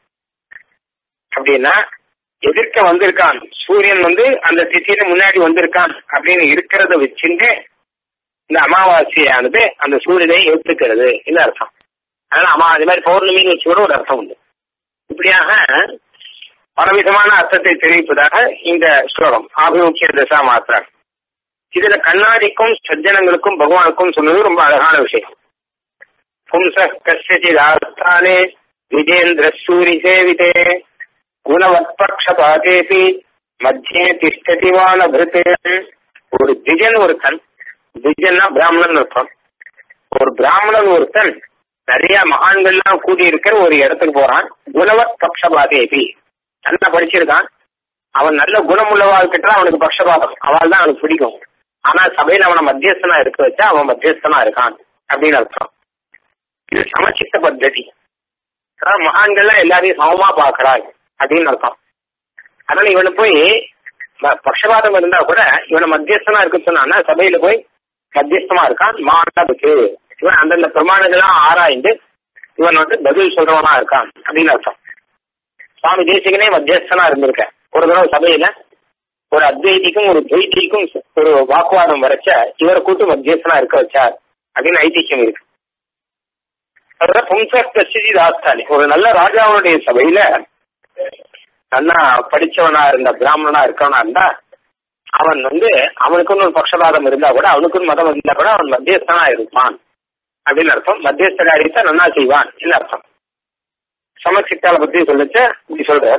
அப்படின்னா எதிர்க்க வந்திருக்கான் சூரியன் வந்து அந்த திசையில முன்னாடி வந்திருக்கான் அப்படின்னு இருக்கிறத வச்சுட்டு இந்த அமாவாசையானது அந்த சூரியனை ஏற்றுக்கிறது இந்த அர்த்தம் அதனால அமா அது மாதிரி பௌர்ணமின்னு வச்சு கூட ஒரு அர்த்தம் உண்டு இப்படியாக பலவிதமான அர்த்தத்தை தெரிவிப்பதாக இந்த ஸ்லோகம் ஆபிமுக்கிய தசா மாத்திரம் இதுல கண்ணாடிக்கும் சஜ்ஜனங்களுக்கும் பகவானுக்கும் சொன்னது ரொம்ப அழகான விஷயம் பும்ச கசித் ஆஸ்தானே விஜேந்திர சூரி சேவிதே குணவத்பக்ஷபாதேபி மத்தியே திஷ்டதி வானபிருத்து ஒரு திஜன் ஒருத்தன் திஜன்னா பிராமணன் அர்த்தம் ஒரு பிராமணன் ஒருத்தன் நிறைய மகான்கள்லாம் கூடி இருக்கிற ஒரு இடத்துக்கு போறான் குணவத் பக்ஷபாதேபி நல்லா படிச்சிருக்கான் அவன் நல்ல குணமுள்ளவாள் கிட்ட அவனுக்கு பக்ஷபாதம் அவள் தான் அவனுக்கு பிடிக்கும் ஆனா சபையில அவனை மத்தியஸ்தனா இருக்க வச்சா அவன் மத்தியஸ்தனா இருக்கான் அப்படின்னு அர்த்தம் இது சமச்சித்த பத்ததி அதாவது மகான்கள்லாம் எல்லாரையும் சமமா பார்க்கறாள் அப்படின்னு அர்த்தம் அதனால இவனை போய் பக்ஷபாதம் இருந்தா கூட இவனை மத்தியஸ்தனா இருக்க சொன்னான்னா சபையில போய் மத்தியஸ்தமா இருக்கான் மாண்டதுக்கு இவன் அந்தந்த பிரமாணங்கள்லாம் ஆராய்ந்து இவன் வந்து பதில் சொல்றவனா இருக்கான் அப்படின்னு அர்த்தம் சுவாமி தேசிகனே மத்தியஸ்தனா இருந்திருக்க ஒரு தடவை சபையில ஒரு அத்வைதிக்கும் ஒரு துவைதிக்கும் ஒரு வாக்குவாதம் வரைச்ச இவரை கூட்டு மத்தியஸ்தனா இருக்க வச்சார் அப்படின்னு ஐதிஹ்யம் இருக்கு அதுதான் பும்ச கசிதி தாஸ்தானி ஒரு நல்ல ராஜாவுடைய சபையில நல்லா படிச்சவனா இருந்த பிராமணனா இருக்கவனா இருந்தா அவன் வந்து அவனுக்குன்னு ஒரு பக்ஷபாதம் இருந்தா கூட அவனுக்குன்னு மதம் இருந்தா கூட அவன் மத்தியஸ்தனா இருப்பான் அப்படின்னு அர்த்தம் மத்தியஸ்த காரியத்தை நன்னா செய்வான் என்ன அர்த்தம் சமசித்தால பத்தி சொல்லுச்ச இப்படி சொல்ற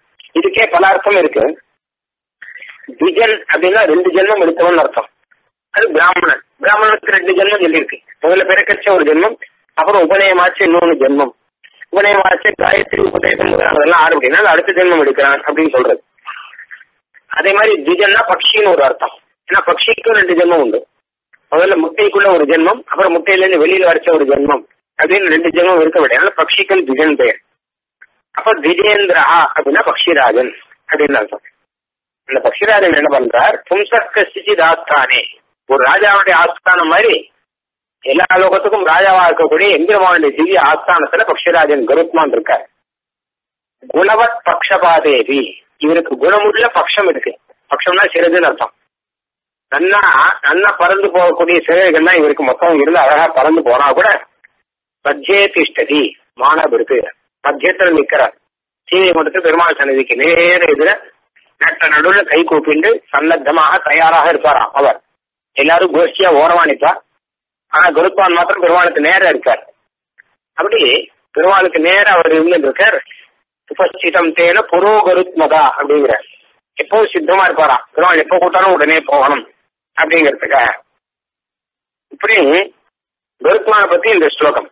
இதுக்கே பல அர்த்தம் இருக்கு திஜன் அப்படின்னா ரெண்டு ஜென்மம் எடுத்தவன் அர்த்தம் அது பிராமணன் பிராமணனுக்கு ரெண்டு ஜென்மம் சொல்லியிருக்கு முதல்ல பிறக்கச்ச ஒரு ஜென்மம் அப்புறம் உபநயமாச்சு இன்னொன்று ஜென்மம் உபநயமாச்சு காயத்ரி உபதேசம் அதெல்லாம் ஆரம்பிக்கணும் அடுத்த ஜென்மம் எடுக்கிறான் அப்படின்னு சொல்றது அதே மாதிரி திஜன்னா பக்ஷின்னு ஒரு அர்த்தம் ஏன்னா பக்ஷிக்கும் ரெண்டு ஜென்மம் உண்டு முதல்ல முட்டைக்குள்ள ஒரு ஜென்மம் அப்புறம் முட்டையிலேருந்து வெளியில வரைச்ச ஒரு ஜென்மம் அப்படின்னு ரெண்டு ஜென்மம் இருக்க முடியாது பக்ஷிக்கும் திஜன் பெயர் அப்ப திஜேந்திரஹா அப்படின்னா பக்ஷிராஜன் அப்படின்னு அர்த்தம் அந்த பக்ஷிராஜன் என்ன பண்றார் பும்சஸ்கசிச்சி தாஸ்தானே ஒரு ராஜாவுடைய ஆஸ்தானம் மாதிரி எல்லா லோகத்துக்கும் ராஜாவா இருக்கக்கூடிய எந்திரமாவுடைய திவ்ய ஆஸ்தானத்துல பக்ஷிராஜன் கருத்மான் இருக்கார் குணவத் பக்ஷபாதேவி இவருக்கு குணமுள்ள பக்ஷம் இருக்கு பக்ஷம்னா சிறதுன்னு அர்த்தம் நன்னா நன்னா பறந்து போகக்கூடிய சிறகுகள் தான் இவருக்கு மொத்தம் இருந்து அழகா பறந்து போனா கூட மத்தியே திஷ்டதி மாணவ இருக்கு மத்தியத்தில் நிக்கிறார் சீதை மட்டும் பெருமாள் சன்னதிக்கு நேர எதிர நட்ட நடுவில் கை கூப்பிண்டு சன்னத்தமாக தயாராக இருப்பாராம் அவர் எல்லாரும் கோஷ்டியா ஓரமா நிற்பா ஆனா குருத்வான் மாத்திரம் பெருமாளுக்கு நேரம் இருக்கார் அப்படி பெருமாளுக்கு நேரம் அவர் இருந்து இருக்கார் உபஸ்திதம் தேன புரோகருத்மகா அப்படிங்கிற எப்போ சித்தமா இருப்பாராம் பெருமாள் எப்போ கூட்டாலும் உடனே போகணும் அப்படிங்கிறதுக்காக இப்படி கருத்மான பத்தி இந்த ஸ்லோகம்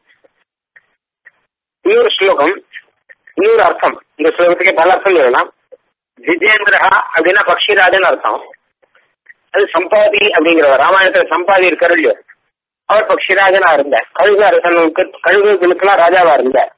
இன்னொரு ஸ்லோகம் இன்னொரு அர்த்தம் இந்த ஸ்லோகத்துக்கு பல அர்த்தம் சொல்லலாம் ஜிதேந்திரஹா அப்படின்னா பக்ஷிராஜன் அர்த்தம் அது சம்பாதி அப்படிங்கிறவர் ராமாயணத்துல சம்பாதி இருக்காரு இல்லையோ அவர் பக்ஷிராஜனா இருந்தார் கழுகு அரசனுக்கு கழுகுகளுக்கெல்லாம் ராஜாவா இருந்தார்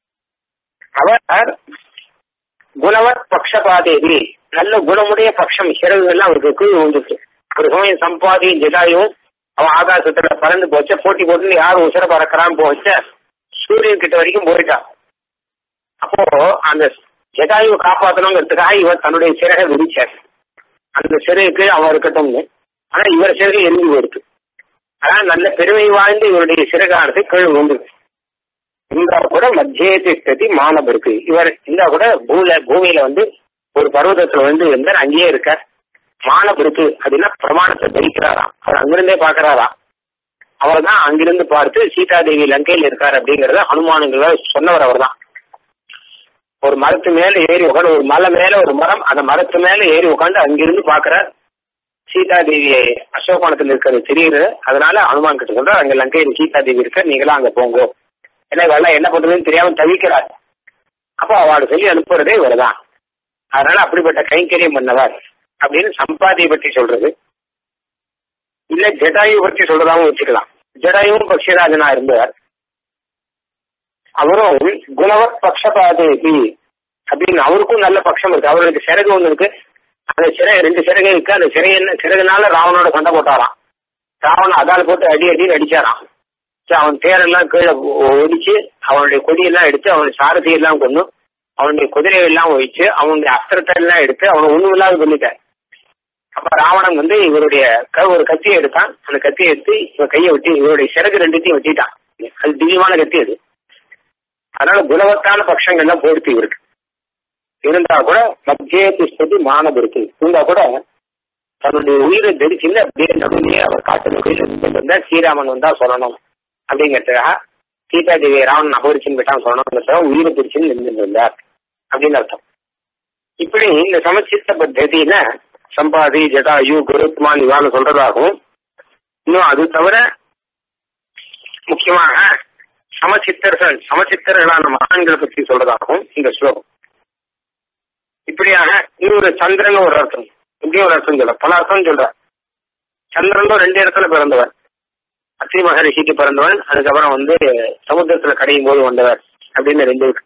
அவர் குணவத் பக்ஷபாதேவி நல்ல குணமுடைய பக்ஷம் சிறகுகள்லாம் அவருக்கு கீழ் விழுந்துச்சு ஒரு சமயம் சம்பாதி ஜெதாயும் அவன் ஆகாசத்துல பறந்து போச்ச போட்டி போட்டு யார் உசர பறக்கிறான்னு போச்ச சூரியன் கிட்ட வரைக்கும் போயிட்டான் அப்போ அந்த ஜெதாயுவை காப்பாற்றணுங்கிறதுக்காக இவர் தன்னுடைய சிறகை விரிச்சார் அந்த சிறைக்கு அவன் இருக்கட்டும்னு ஆனா இவர் சிறகு எரிஞ்சு போயிருக்கு ஆனா நல்ல பெருமை வாய்ந்த இவருடைய சிறகானது கீழ் விழுந்துருக்கு இருந்தா கூட மத்தியே திட்டதி மானப் இருக்கு இவர் இருந்தா கூட பூல பூமியில வந்து ஒரு பர்வதத்துல வந்து இருந்தார் அங்கேயே இருக்கார் மானப் இருக்கு அப்படின்னா பிரமாணத்தை தரிக்கிறாராம் அவர் அங்கிருந்தே பாக்குறாராம் அவர் தான் அங்கிருந்து பார்த்து சீதாதேவி லங்கையில் இருக்கார் அப்படிங்கறத ஹனுமானுங்கள சொன்னவர் அவர் தான் ஒரு மரத்து மேல ஏறி உட்காந்து ஒரு மலை மேல ஒரு மரம் அந்த மரத்து மேல ஏறி உட்காந்து அங்கிருந்து பாக்குறார் சீதாதேவியை அசோகவனத்தில் இருக்கிறது தெரியுது அதனால ஹனுமான் கிட்ட சொல்றார் அங்க லங்கையில் சீதாதேவி இருக்க நீங்களாம் அங்க போங்க ஏன்னா இவெல்லாம் என்ன பண்றதுன்னு தெரியாம தவிக்கிறார் அப்போ அவள் சொல்லி அனுப்புறதே இவர்தான் அதனால அப்படிப்பட்ட கைங்கரியம் பண்ணவர் அப்படின்னு சம்பாதியை பற்றி சொல்றது இல்ல ஜடாயு பற்றி சொல்றதாவும் வச்சுக்கலாம் ஜடாயுவும் பக்ஷராஜனா இருந்தவர் அவரும் குணவத் பக்ஷபாதேபி அப்படின்னு அவருக்கும் நல்ல பட்சம் இருக்கு அவருக்கு சிறகு ஒன்று இருக்கு அந்த சிறை ரெண்டு சிறகு இருக்கு அந்த சிறை என்ன சிறகுனால ராவனோட சண்டை போட்டாராம் ராவணன் அதால் போட்டு அடி அடின்னு அடிச்சாராம் அவன் தேரெல்லாம் கீழே ஒடிச்சு அவனுடைய கொடியெல்லாம் எடுத்து அவனுடைய சாரதியெல்லாம் கொண்டு அவனுடைய குதிரையெல்லாம் ஒழிச்சு அவனுடைய அஸ்திரத்தை எல்லாம் எடுத்து அவனை ஒண்ணும் இல்லாத பண்ணிட்டார் அப்ப ராவணன் வந்து இவருடைய ஒரு கத்தியை எடுத்தான் அந்த கத்தியை எடுத்து இவன் கையை வெட்டி இவருடைய சிறகு ரெண்டுத்தையும் வெட்டிட்டான் அது திவ்யமான கத்தி அது அதனால குணவத்தான பட்சங்கள்லாம் போடுத்து இவருக்கு இருந்தா கூட மத்திய திஷ்டதி மானது இருக்கு இருந்தா கூட தன்னுடைய உயிரை தரிச்சுன்னு அப்படியே நடுநிலையே அவர் காட்டு நடுவில் இருந்திருந்தா ஸ்ரீராமன் வந்தா சொல்லணும் அப்படிங்கிறதுக்காக சீதா தேவி ராவணன் அபரிச்சுன்னு போயிட்டான் சொல்லணுங்கிறதுக்காக உயிரை பிடிச்சுன்னு இருந்திருந்தார் அப்படின்னு அர்த்தம் இப்படி இந்த சமச்சித்த பத்தியில சம்பாதி ஜடாயு குருத்மான் இவான்னு சொல்றதாகவும் இன்னும் அது தவிர முக்கியமாக சமச்சித்தர்கள் சமச்சித்தர்களான மகான்களை பற்றி சொல்றதாகவும் இந்த ஸ்லோகம் இப்படியாக இன்னொரு சந்திரன் ஒரு அர்த்தம் இப்படியும் ஒரு அர்த்தம் சொல்ற பல அர்த்தம் சொல்ற சந்திரன் ரெண்டு இடத்துல பிறந்தவர் அத்தி மகரிஷிக்கு பிறந்தவன் அதுக்கப்புறம் வந்து சமுத்திரத்துல கடையும் போது வந்தவர் அப்படின்னு ரெண்டு இருக்கு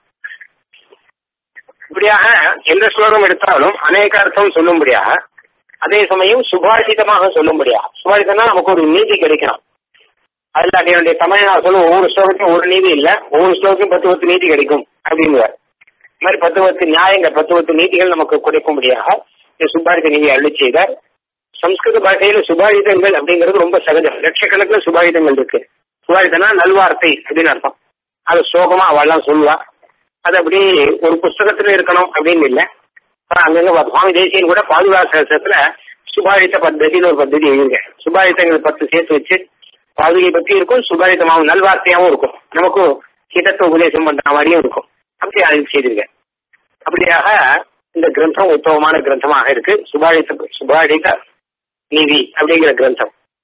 இப்படியாக எந்த ஸ்லோகம் எடுத்தாலும் அநேக அர்த்தம் சொல்லும்படியாக அதே சமயம் சுபாஷிதமாக சொல்லும்படியாக சுபாஷிதம்னா நமக்கு ஒரு நீதி கிடைக்கணும் அதுல என்னுடைய தமிழ் நான் சொல்லுவோம் ஒவ்வொரு ஸ்லோகத்தையும் ஒரு நீதி இல்ல ஒவ்வொரு ஸ்லோகத்தையும் பத்து பத்து நீதி கிடைக்கும் அப்படிங்குவார் இந்த மாதிரி பத்து பத்து நியாயங்கள் பத்து பத்து நீதிகள் நமக்கு கிடைக்கும்படியாக இந்த சுபாஷித நீதி அள்ளி செய்தார் சம்ஸ்கிருத பாஷையில சுபாஷிதங்கள் அப்படிங்கிறது ரொம்ப சகஜம் லட்சக்கணக்கில் சுபாஷிதங்கள் இருக்கு சுபாஷிதம்னா நல்வார்த்தை அப்படின்னு அர்த்தம் அது சோகமா அவெல்லாம் சொல்லுவா அது அப்படி ஒரு புஸ்தகத்துல இருக்கணும் அப்படின்னு இல்லை அங்கங்க சுவாமி தேசியன் கூட பாதுகாசத்துல சுபாஷித பத்ததின்னு ஒரு பద్ధதி எழுதியிருக்கேன் சுபாஷிதங்கள் பத்து சேர்த்து வச்சு பாதுகை பத்தி இருக்கும் சுபாஷிதமாகவும் நல்வார்த்தையாகவும் இருக்கும் நமக்கும் ஹிதத்தை உபதேசம் பண்ற மாதிரியும் இருக்கும் அப்படி அது செய்திருக்கேன் அப்படியாக இந்த கிரந்தம் உத்தமமான கிரந்தமாக இருக்கு சுபாஷித சுபாஷித நீதி அப்படிங்கிற கிரந்தம்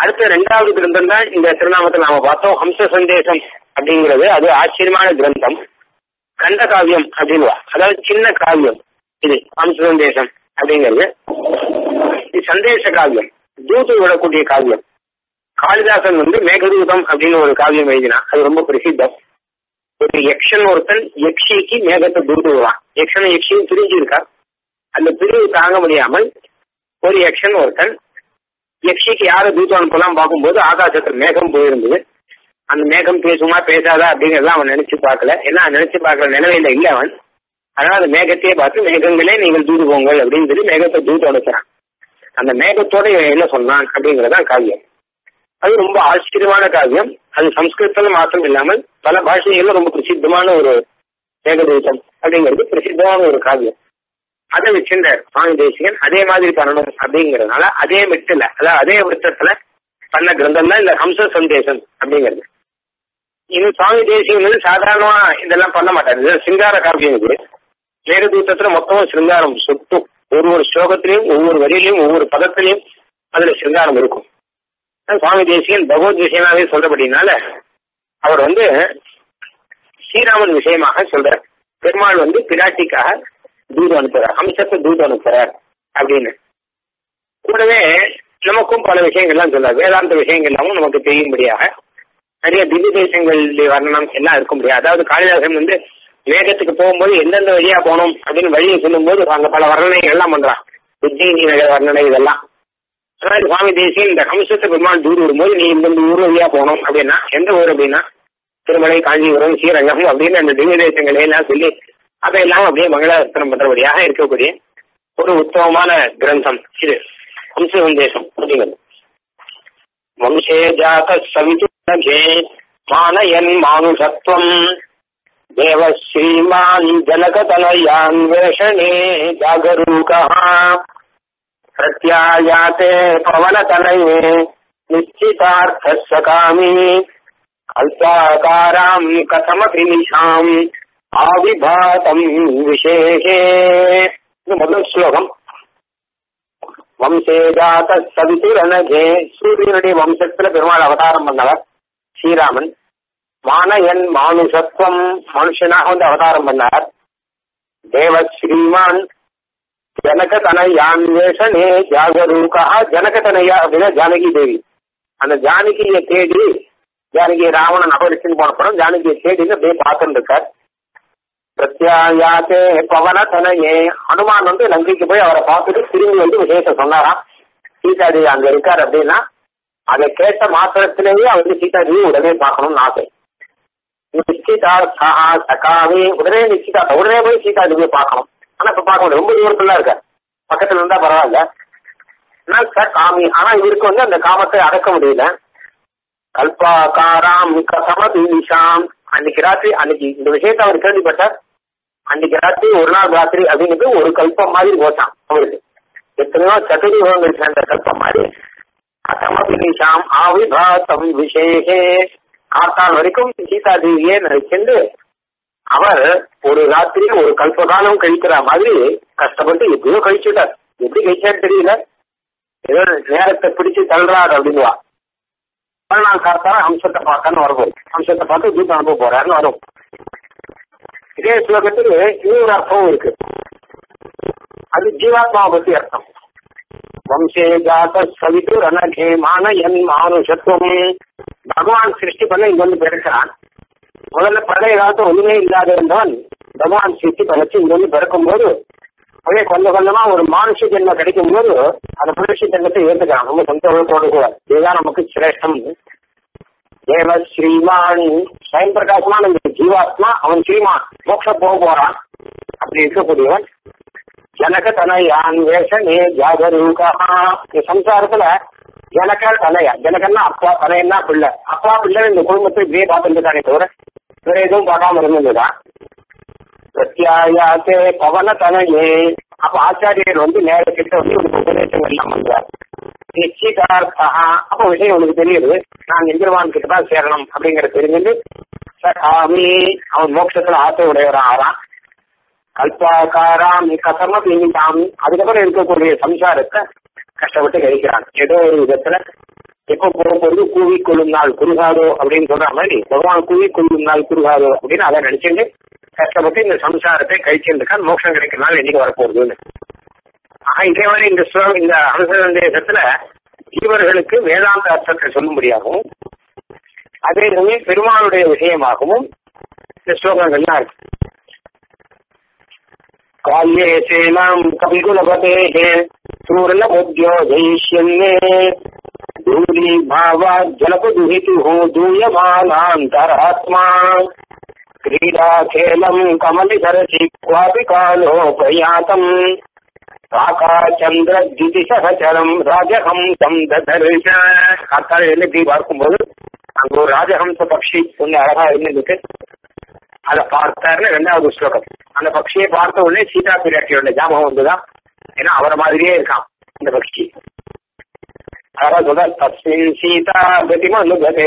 அடுத்த ரெண்டாவது கிரந்தம் தான் இந்த திருநாமத்தை நாம பார்த்தோம் ஹம்ச சந்தேசம் அப்படிங்கிறது அது ஆச்சரியமான கிரந்தம் கண்ட காவியம் அப்படின்வா அதாவது சின்ன காவியம் இது ஹம்ச சந்தேசம் அப்படிங்கிறது இது சந்தேச காவியம் தூது விடக்கூடிய காவியம் காளிதாசன் வந்து மேகதூதம் அப்படின்னு ஒரு காவியம் எழுதினான் அது ரொம்ப பிரசித்தம் ஒரு யக்ஷன் ஒருத்தன் யக்ஷிக்கு மேகத்தை தூது விடுவான் யக்ஷனும் யக்ஷியும் பிரிஞ்சு இருக்கா அந்த பிரிவு தாங்க முடியாமல் ஒரு யக்ஷன் ஒருத்தன் யக்ஷிக்கு யாரை தூத்து அனுப்பலாம் பார்க்கும்போது ஆகாசத்துல மேகம் போயிருந்தது அந்த மேகம் பேசுமா பேசாதா அப்படிங்கறத அவன் நினைச்சு பார்க்கல ஏன்னா நினைச்சு பார்க்கல நினைவையில இல்ல அவன் அதனால அந்த மேகத்தையே பார்த்து மேகங்களே நீங்கள் தூது போங்கள் அப்படின்னு சொல்லி மேகத்தை தூத்து அனுப்புறான் அந்த மேகத்தோட இவன் என்ன சொன்னான் அப்படிங்கறதான் காவியம் அது ரொம்ப ஆச்சரியமான காவியம் அது சம்ஸ்கிருதத்துல மாத்திரம் இல்லாமல் பல பாஷைகள்ல ரொம்ப பிரசித்தமான ஒரு மேகதூதம் அப்படிங்கிறது பிரசித்தமான ஒரு காவியம் அதை வச்சிருந்த சுவாமி தேசிகன் அதே மாதிரி பண்ணணும் அப்படிங்கறதுனால அதே மெட்டில் அதாவது அதே விருத்தத்துல பண்ண கிரந்தம் தான் இந்த ஹம்ச சந்தேசம் அப்படிங்கிறது இது சுவாமி தேசிகன் வந்து சாதாரணமா இதெல்லாம் பண்ண மாட்டாரு இது சிங்கார காவியம் இது மேகதூத்தத்துல மொத்தமும் சிங்காரம் சுட்டும் ஒரு ஒரு ஸ்லோகத்திலையும் ஒவ்வொரு வரியிலையும் ஒவ்வொரு பதத்திலையும் அதுல சிங்காரம் இருக்கும் சுவாமி தேசியன் பகவத் விஷயமாவே சொல்றபடினால அவர் வந்து ஸ்ரீராமன் விஷயமாக சொல்றார் பெருமாள் வந்து பிராட்டிக்காக தூது அனுப்புறார் அம்சத்தை தூது அனுப்புறார் அப்படின்னு கூடவே நமக்கும் பல விஷயங்கள்லாம் சொல்றார் வேதாந்த விஷயங்கள்லாமும் நமக்கு தெரியும்படியாக நிறைய திவ்ய தேசங்களுடைய வர்ணனம் எல்லாம் இருக்க முடியாது அதாவது காளிதாசன் வந்து வேகத்துக்கு போகும்போது எந்தெந்த வழியா போகணும் அப்படின்னு வழியை சொல்லும்போது அங்க பல வர்ணனைகள் எல்லாம் பண்றான் உஜ்ஜயினி நகர் வர்ணனை இதெல்லாம் அதாவது சுவாமி தேசியம் இந்த கம்சத்தை பெருமாள் தூர் விடும்போது நீ இந்த ஊர் வழியா போகணும் அப்படின்னா எந்த ஊர் அப்படின்னா திருமலை காஞ்சிபுரம் ஸ்ரீரங்கம் அப்படின்னு அந்த திவ்ய தேசங்களை எல்லாம் சொல்லி அதையெல்லாம் அப்படியே மங்களார்த்தனம் பண்றபடியாக இருக்கக்கூடிய ஒரு உத்தமமான கிரந்தம் இது வம்ச சந்தேசம் அப்படிங்கிறது வம்சே ஜாத சவிதுே மானயன் மானுஷத்வம் தேவ ஸ்ரீமான் ஜனகதனயான்வேஷணே ஜாகரூகா प्रत्यायाते पवनतनये निश्चितार्थस्वकामी अल्पाकाराम् कथमपि निशाम् ஆவிபாதம் விசேஷே இது முதல் ஸ்லோகம் வம்சேஜாத சவிதுரணகே சூரியனுடைய வம்சத்துல பெருமாள் அவதாரம் பண்ணவர் ஸ்ரீராமன் மானயன் மானுஷத்துவம் மனுஷனாக வந்து அவதாரம் பண்ணார் தேவ ஸ்ரீமான் ஜனகதனையான்வேஷனே ஜாகரூகா ஜனகதனையா அப்படின்னா ஜானகி தேவி அந்த ஜானகியை தேடி ஜானகி ராவணன் அபரிச்சுன்னு போன படம் ஜானகியை தேடி அப்படியே பார்த்துட்டு இருக்கார் பிரத்யாயாத்தே பவனதனையே ஹனுமான் வந்து லங்கைக்கு போய் அவரை பார்த்துட்டு திரும்பி வந்து விசேஷம் சொன்னாராம் சீதாதேவி அங்க இருக்கார் அப்படின்னா அதை கேட்ட மாத்திரத்திலேயே அவருக்கு சீதாதேவி உடனே பார்க்கணும்னு ஆசை நிச்சிதா சகா சகாவே உடனே நிச்சிதா உடனே போய் சீதாதேவியை பார்க்கணும் ஆனா இப்ப பார்க்க முடியும் ரொம்ப தூரத்துல இருக்க பக்கத்துல இருந்தா பரவாயில்ல சார் காமி ஆனா இவருக்கு வந்து அந்த காமத்தை அடக்க முடியல கல்பாகாராம் கசமதி விஷாம் அன்னைக்கு ராத்திரி அன்னைக்கு இந்த விஷயத்தை அவர் கேள்விப்பட்டார் அன்னைக்கு ராத்திரி ஒரு நாள் ராத்திரி அப்படிங்கிறது ஒரு கல்பம் மாதிரி போச்சான் அவருக்கு எத்தனையோ சதுர்யுகங்கள் சேர்ந்த கல்பம் மாதிரி கசமதி விஷாம் ஆவிபாத்தம் விசேஷே காத்தால் வரைக்கும் சீதா தேவியே நினைச்சிருந்து அவர் ஒரு ராத்திரி ஒரு கல்பகாலம் கழிக்கிற மாதிரி கஷ்டப்பட்டு எப்படியோ கழிச்சுட்டார் எப்படி கழிச்சான்னு தெரியல ஏதோ நேரத்தை பிடிச்சு தள்ளுறாரு அப்படின்வா மறுநாள் காத்தால அம்சத்தை பார்க்கன்னு வரும் அம்சத்தை பார்த்து தூக்கம் அனுப்ப போறாருன்னு வரும் இதே ஸ்லோகத்துக்கு இன்னொரு அர்த்தமும் இருக்கு அது ஜீவாத்மாவை பத்தி அர்த்தம் வம்சே ஜாத சவித்து ரணகே மான என் மானுஷத்துவம் பகவான் சிருஷ்டி பண்ண இங்க வந்து பிறக்கிறான் முதல்ல பழைய காலத்து ஒண்ணுமே இல்லாத இருந்தவன் பகவான் சிருஷ்டி படைச்சு இங்க வந்து பிறக்கும் போது அப்படியே கொஞ்சம் கொஞ்சமா ஒரு மானுஷ ஜென்மம் கிடைக்கும் போது அந்த மனுஷ ஜென்மத்தை ஏற்றுக்கிறான் ரொம்ப சந்தோஷத்தோடு கூட இதுதான் நமக்கு சிரேஷ்டம் தேவ ஸ்ரீமான் ஸ்வயம் பிரகாசமான இந்த ஜீவாத்மா அவன் ஸ்ரீமான் மோட்ச போக போறான் அப்படி இருக்கக்கூடியவன் ஜனக தனையான் வேஷனே ஜாகரூகா இந்த சம்சாரத்துல ஜனக தனையா ஜனகன்னா அப்பா தனையன்னா பிள்ளை அப்பா பிள்ளை இந்த குடும்பத்தை இப்படியே பார்த்துருக்கானே தவிர வேற எதுவும் பார்க்காம இருந்ததுதான் பிரத்யாயாத்தே பவன தனையே அப்ப ஆச்சாரியர் வந்து நேர கிட்ட வந்து உனக்கு உபதேசம் எல்லாம் பண்றார் நிச்சயதார்த்தா அப்ப விஷயம் உனக்கு தெரியுது நான் எந்திரவான் கிட்ட தான் சேரணும் அப்படிங்கிற தெரிஞ்சு சாமி அவன் மோட்சத்துல ஆசை உடையவரா ஆறான் கல்பாகாராம் கசம பின்னிட்டாமி அதுக்கப்புறம் இருக்கக்கூடிய சம்சாரத்தை கஷ்டப்பட்டு கழிக்கிறான் ஏதோ ஒரு விதத்துல எப்ப போகும்போது கூவி கொள்ளும் நாள் குறுகாதோ அப்படின்னு சொல்ற மாதிரி பகவான் கூவி கொள்ளும் நாள் குறுகாதோ அப்படின்னு அதை நினைச்சுட்டு கஷ்டப்பட்டு இந்த சம்சாரத்தை கழிச்சிருக்கான் மோட்சம் கிடைக்கிற நாள் என்னைக்கு வரப்போகுதுன்னு ஆக இதே மாதிரி இந்த ஸ்லோ- இந்த அனுசந்தேசத்துல ஜீவர்களுக்கு வேதாந்த அர்த்தத்தை சொல்லும்படியாகவும் அதே சமயம் பெருமாளுடைய விஷயமாகவும் இந்த ஸ்லோகங்கள்லாம் இருக்கு கால்யே சேனாம் கவிகுலபதே சூரலமுத்யோஜயிஷ்யன்னே தூரி பாவா ஜலபதுஹிது தூயமானாந்தராத்மா क्रीडाखेलम् कमलिधरसि क्वापि कालोपयातम् காக்காச்சந்திரதிதிசகச்சரம் ராஜஹம்சம் ததர்ஷ காத்தால எழுதி பார்க்கும்போது அங்க ஒரு ராஜஹம்ச பக்ஷி ஒண்ணு அழகா இருந்துருக்கு அதை பார்த்தாருன்னு ரெண்டாவது ஸ்லோகம் அந்த பக்ஷியை பார்த்த உடனே சீதா பிராட்டியோட ஞாபகம் வந்துதான் ஏன்னா அவரை மாதிரியே இருக்கான் இந்த பக்ஷி அதாவது சொல்ற தஸ்மின் சீதா கதிமனுகதே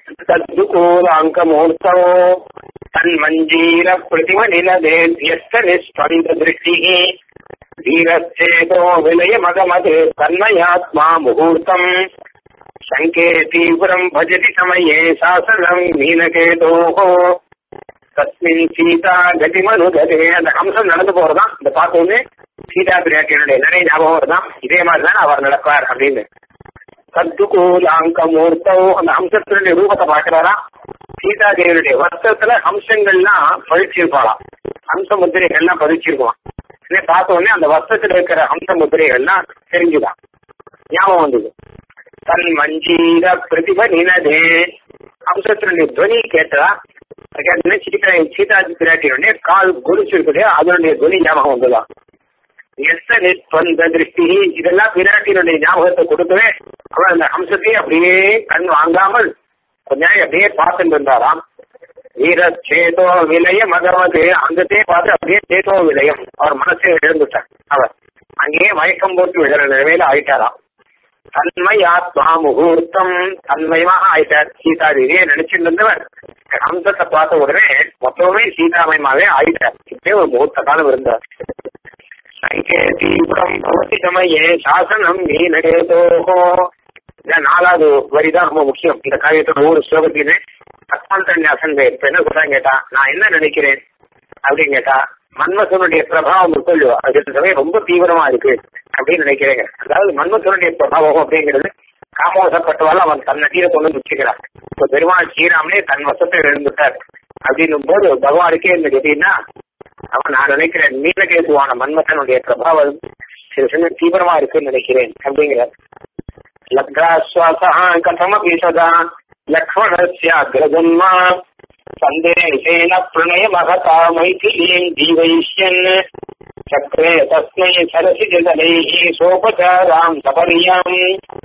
தத்துகூலாங்கமூர்த்தோ தன்மஞ்சீர பிரதிம நிலதேத்யஸ்த நிஸ்பந்த திருஷ்டிः धीरश्चेतो विलयमगमत् तन्मयात्मा मुहूर्तम् शङ्के तीव्रम् भजति समये शासनम् मीनकेतोः தஸ்மின் சீதா கதிமனுகதே அந்த ஹம்சம் நடந்து போறதான் இந்த பார்த்தோன்னே சீதா பிராட்டியனுடைய நிறைய ஞாபகம் வருதான் இதே மாதிரி தான் அவர் நடப்பார் அப்படின்னு சத்துகூலாங்க மூர்த்தம் அந்த ஹம்சத்தினுடைய ரூபத்தை பார்க்கிறாராம் சீதா தேவியுடைய வஸ்திரத்துல ஹம்சங்கள்லாம் பதிச்சிருப்பாளாம் ஹம்ச முத்திரைகள்லாம் பதிச்சிருக்குவான் இதை பார்த்த உடனே அந்த வஸ்திரத்துல இருக்கிற ஹம்ச முத்திரைகள்லாம் தெரிஞ்சுதான் ஞாபகம் வந்தது தன் மஞ்சீர பிரதிப நினதே ஹம்சத்தினுடைய துவனி கேட்டா கேட்டோடனே சீதா சீதா பிராட்டியுடைய கால் குடிச்சிருக்குதே அதனுடைய துவனி ஞாபகம் வந்ததா எத்த நிற்பந்த திருஷ்டி இதெல்லாம் பிராட்டியினுடைய ஞாபகத்தை கொடுக்கவே அவர் அந்த ஹம்சத்தையே அப்படியே கண் வாங்காமல் கொஞ்ச நேரம் அப்படியே பார்த்துட்டு இருந்தாராம் வீர சேதோ விலயம் அதாவது அங்கத்தையே பார்த்து அப்படியே சேதோ விலயம் அவர் மனசே எழுந்துட்டார் அவர் அங்கேயே மயக்கம் போட்டு விழுற நிலைமையில ஆயிட்டாராம் தன்மை ஆத்மா முகூர்த்தம் தன்மயமாக ஆயிட்டார் சீதா தேவியை நினைச்சிட்டு இருந்தவர் ஹம்சத்தை பார்த்த உடனே மொத்தமே சீதாமயமாவே ஆயிட்டார் இப்படியே ஒரு முகூர்த்த காலம் இருந்தார் சங்கே தீவிரம் பவதி சமயே சாசனம் மீனகேதோஹோ இந்த நாலாவது வரிதான் ரொம்ப முக்கியம் இந்த காவியத்தோட ஒவ்வொரு ஸ்லோகத்திலுமே அத்மாந்தன்யாசன் இப்ப என்ன சொல்றாங்க கேட்டா நான் என்ன நினைக்கிறேன் அப்படின்னு கேட்டா மன்மசனுடைய பிரபாவம் இருக்கோ அது சமயம் ரொம்ப தீவிரமா இருக்கு அப்படின்னு நினைக்கிறேங்க அதாவது மன்மசனுடைய பிரபாவம் அப்படிங்கிறது காமோசப்பட்டவாள் அவன் தன் நதியை கொண்டு வச்சுக்கிறான் இப்ப பெருமாள் ஸ்ரீராமனே தன் வசத்தை எழுந்துட்டார் அப்படின்னும் போது பகவானுக்கே இந்த கதின்னா அவன் நான் நினைக்கிறேன் நீலகேதுவான மன்மதனுடைய பிரபாவம் சில சமயம் தீவிரமா இருக்குன்னு நினைக்கிறேன் அப்படிங்கிறார் லக்ராஸ்வாசா கதமபி சதா லக்ஷ்மணஸ்யாகிரஜன்மா சந்தேகேன பிரணய மகதா மைதிலீம் ஜீவைஷ்யன் சக்கரே தஸ்மை சரசி ஜலைः சோபச்சாராம் சபரியாம்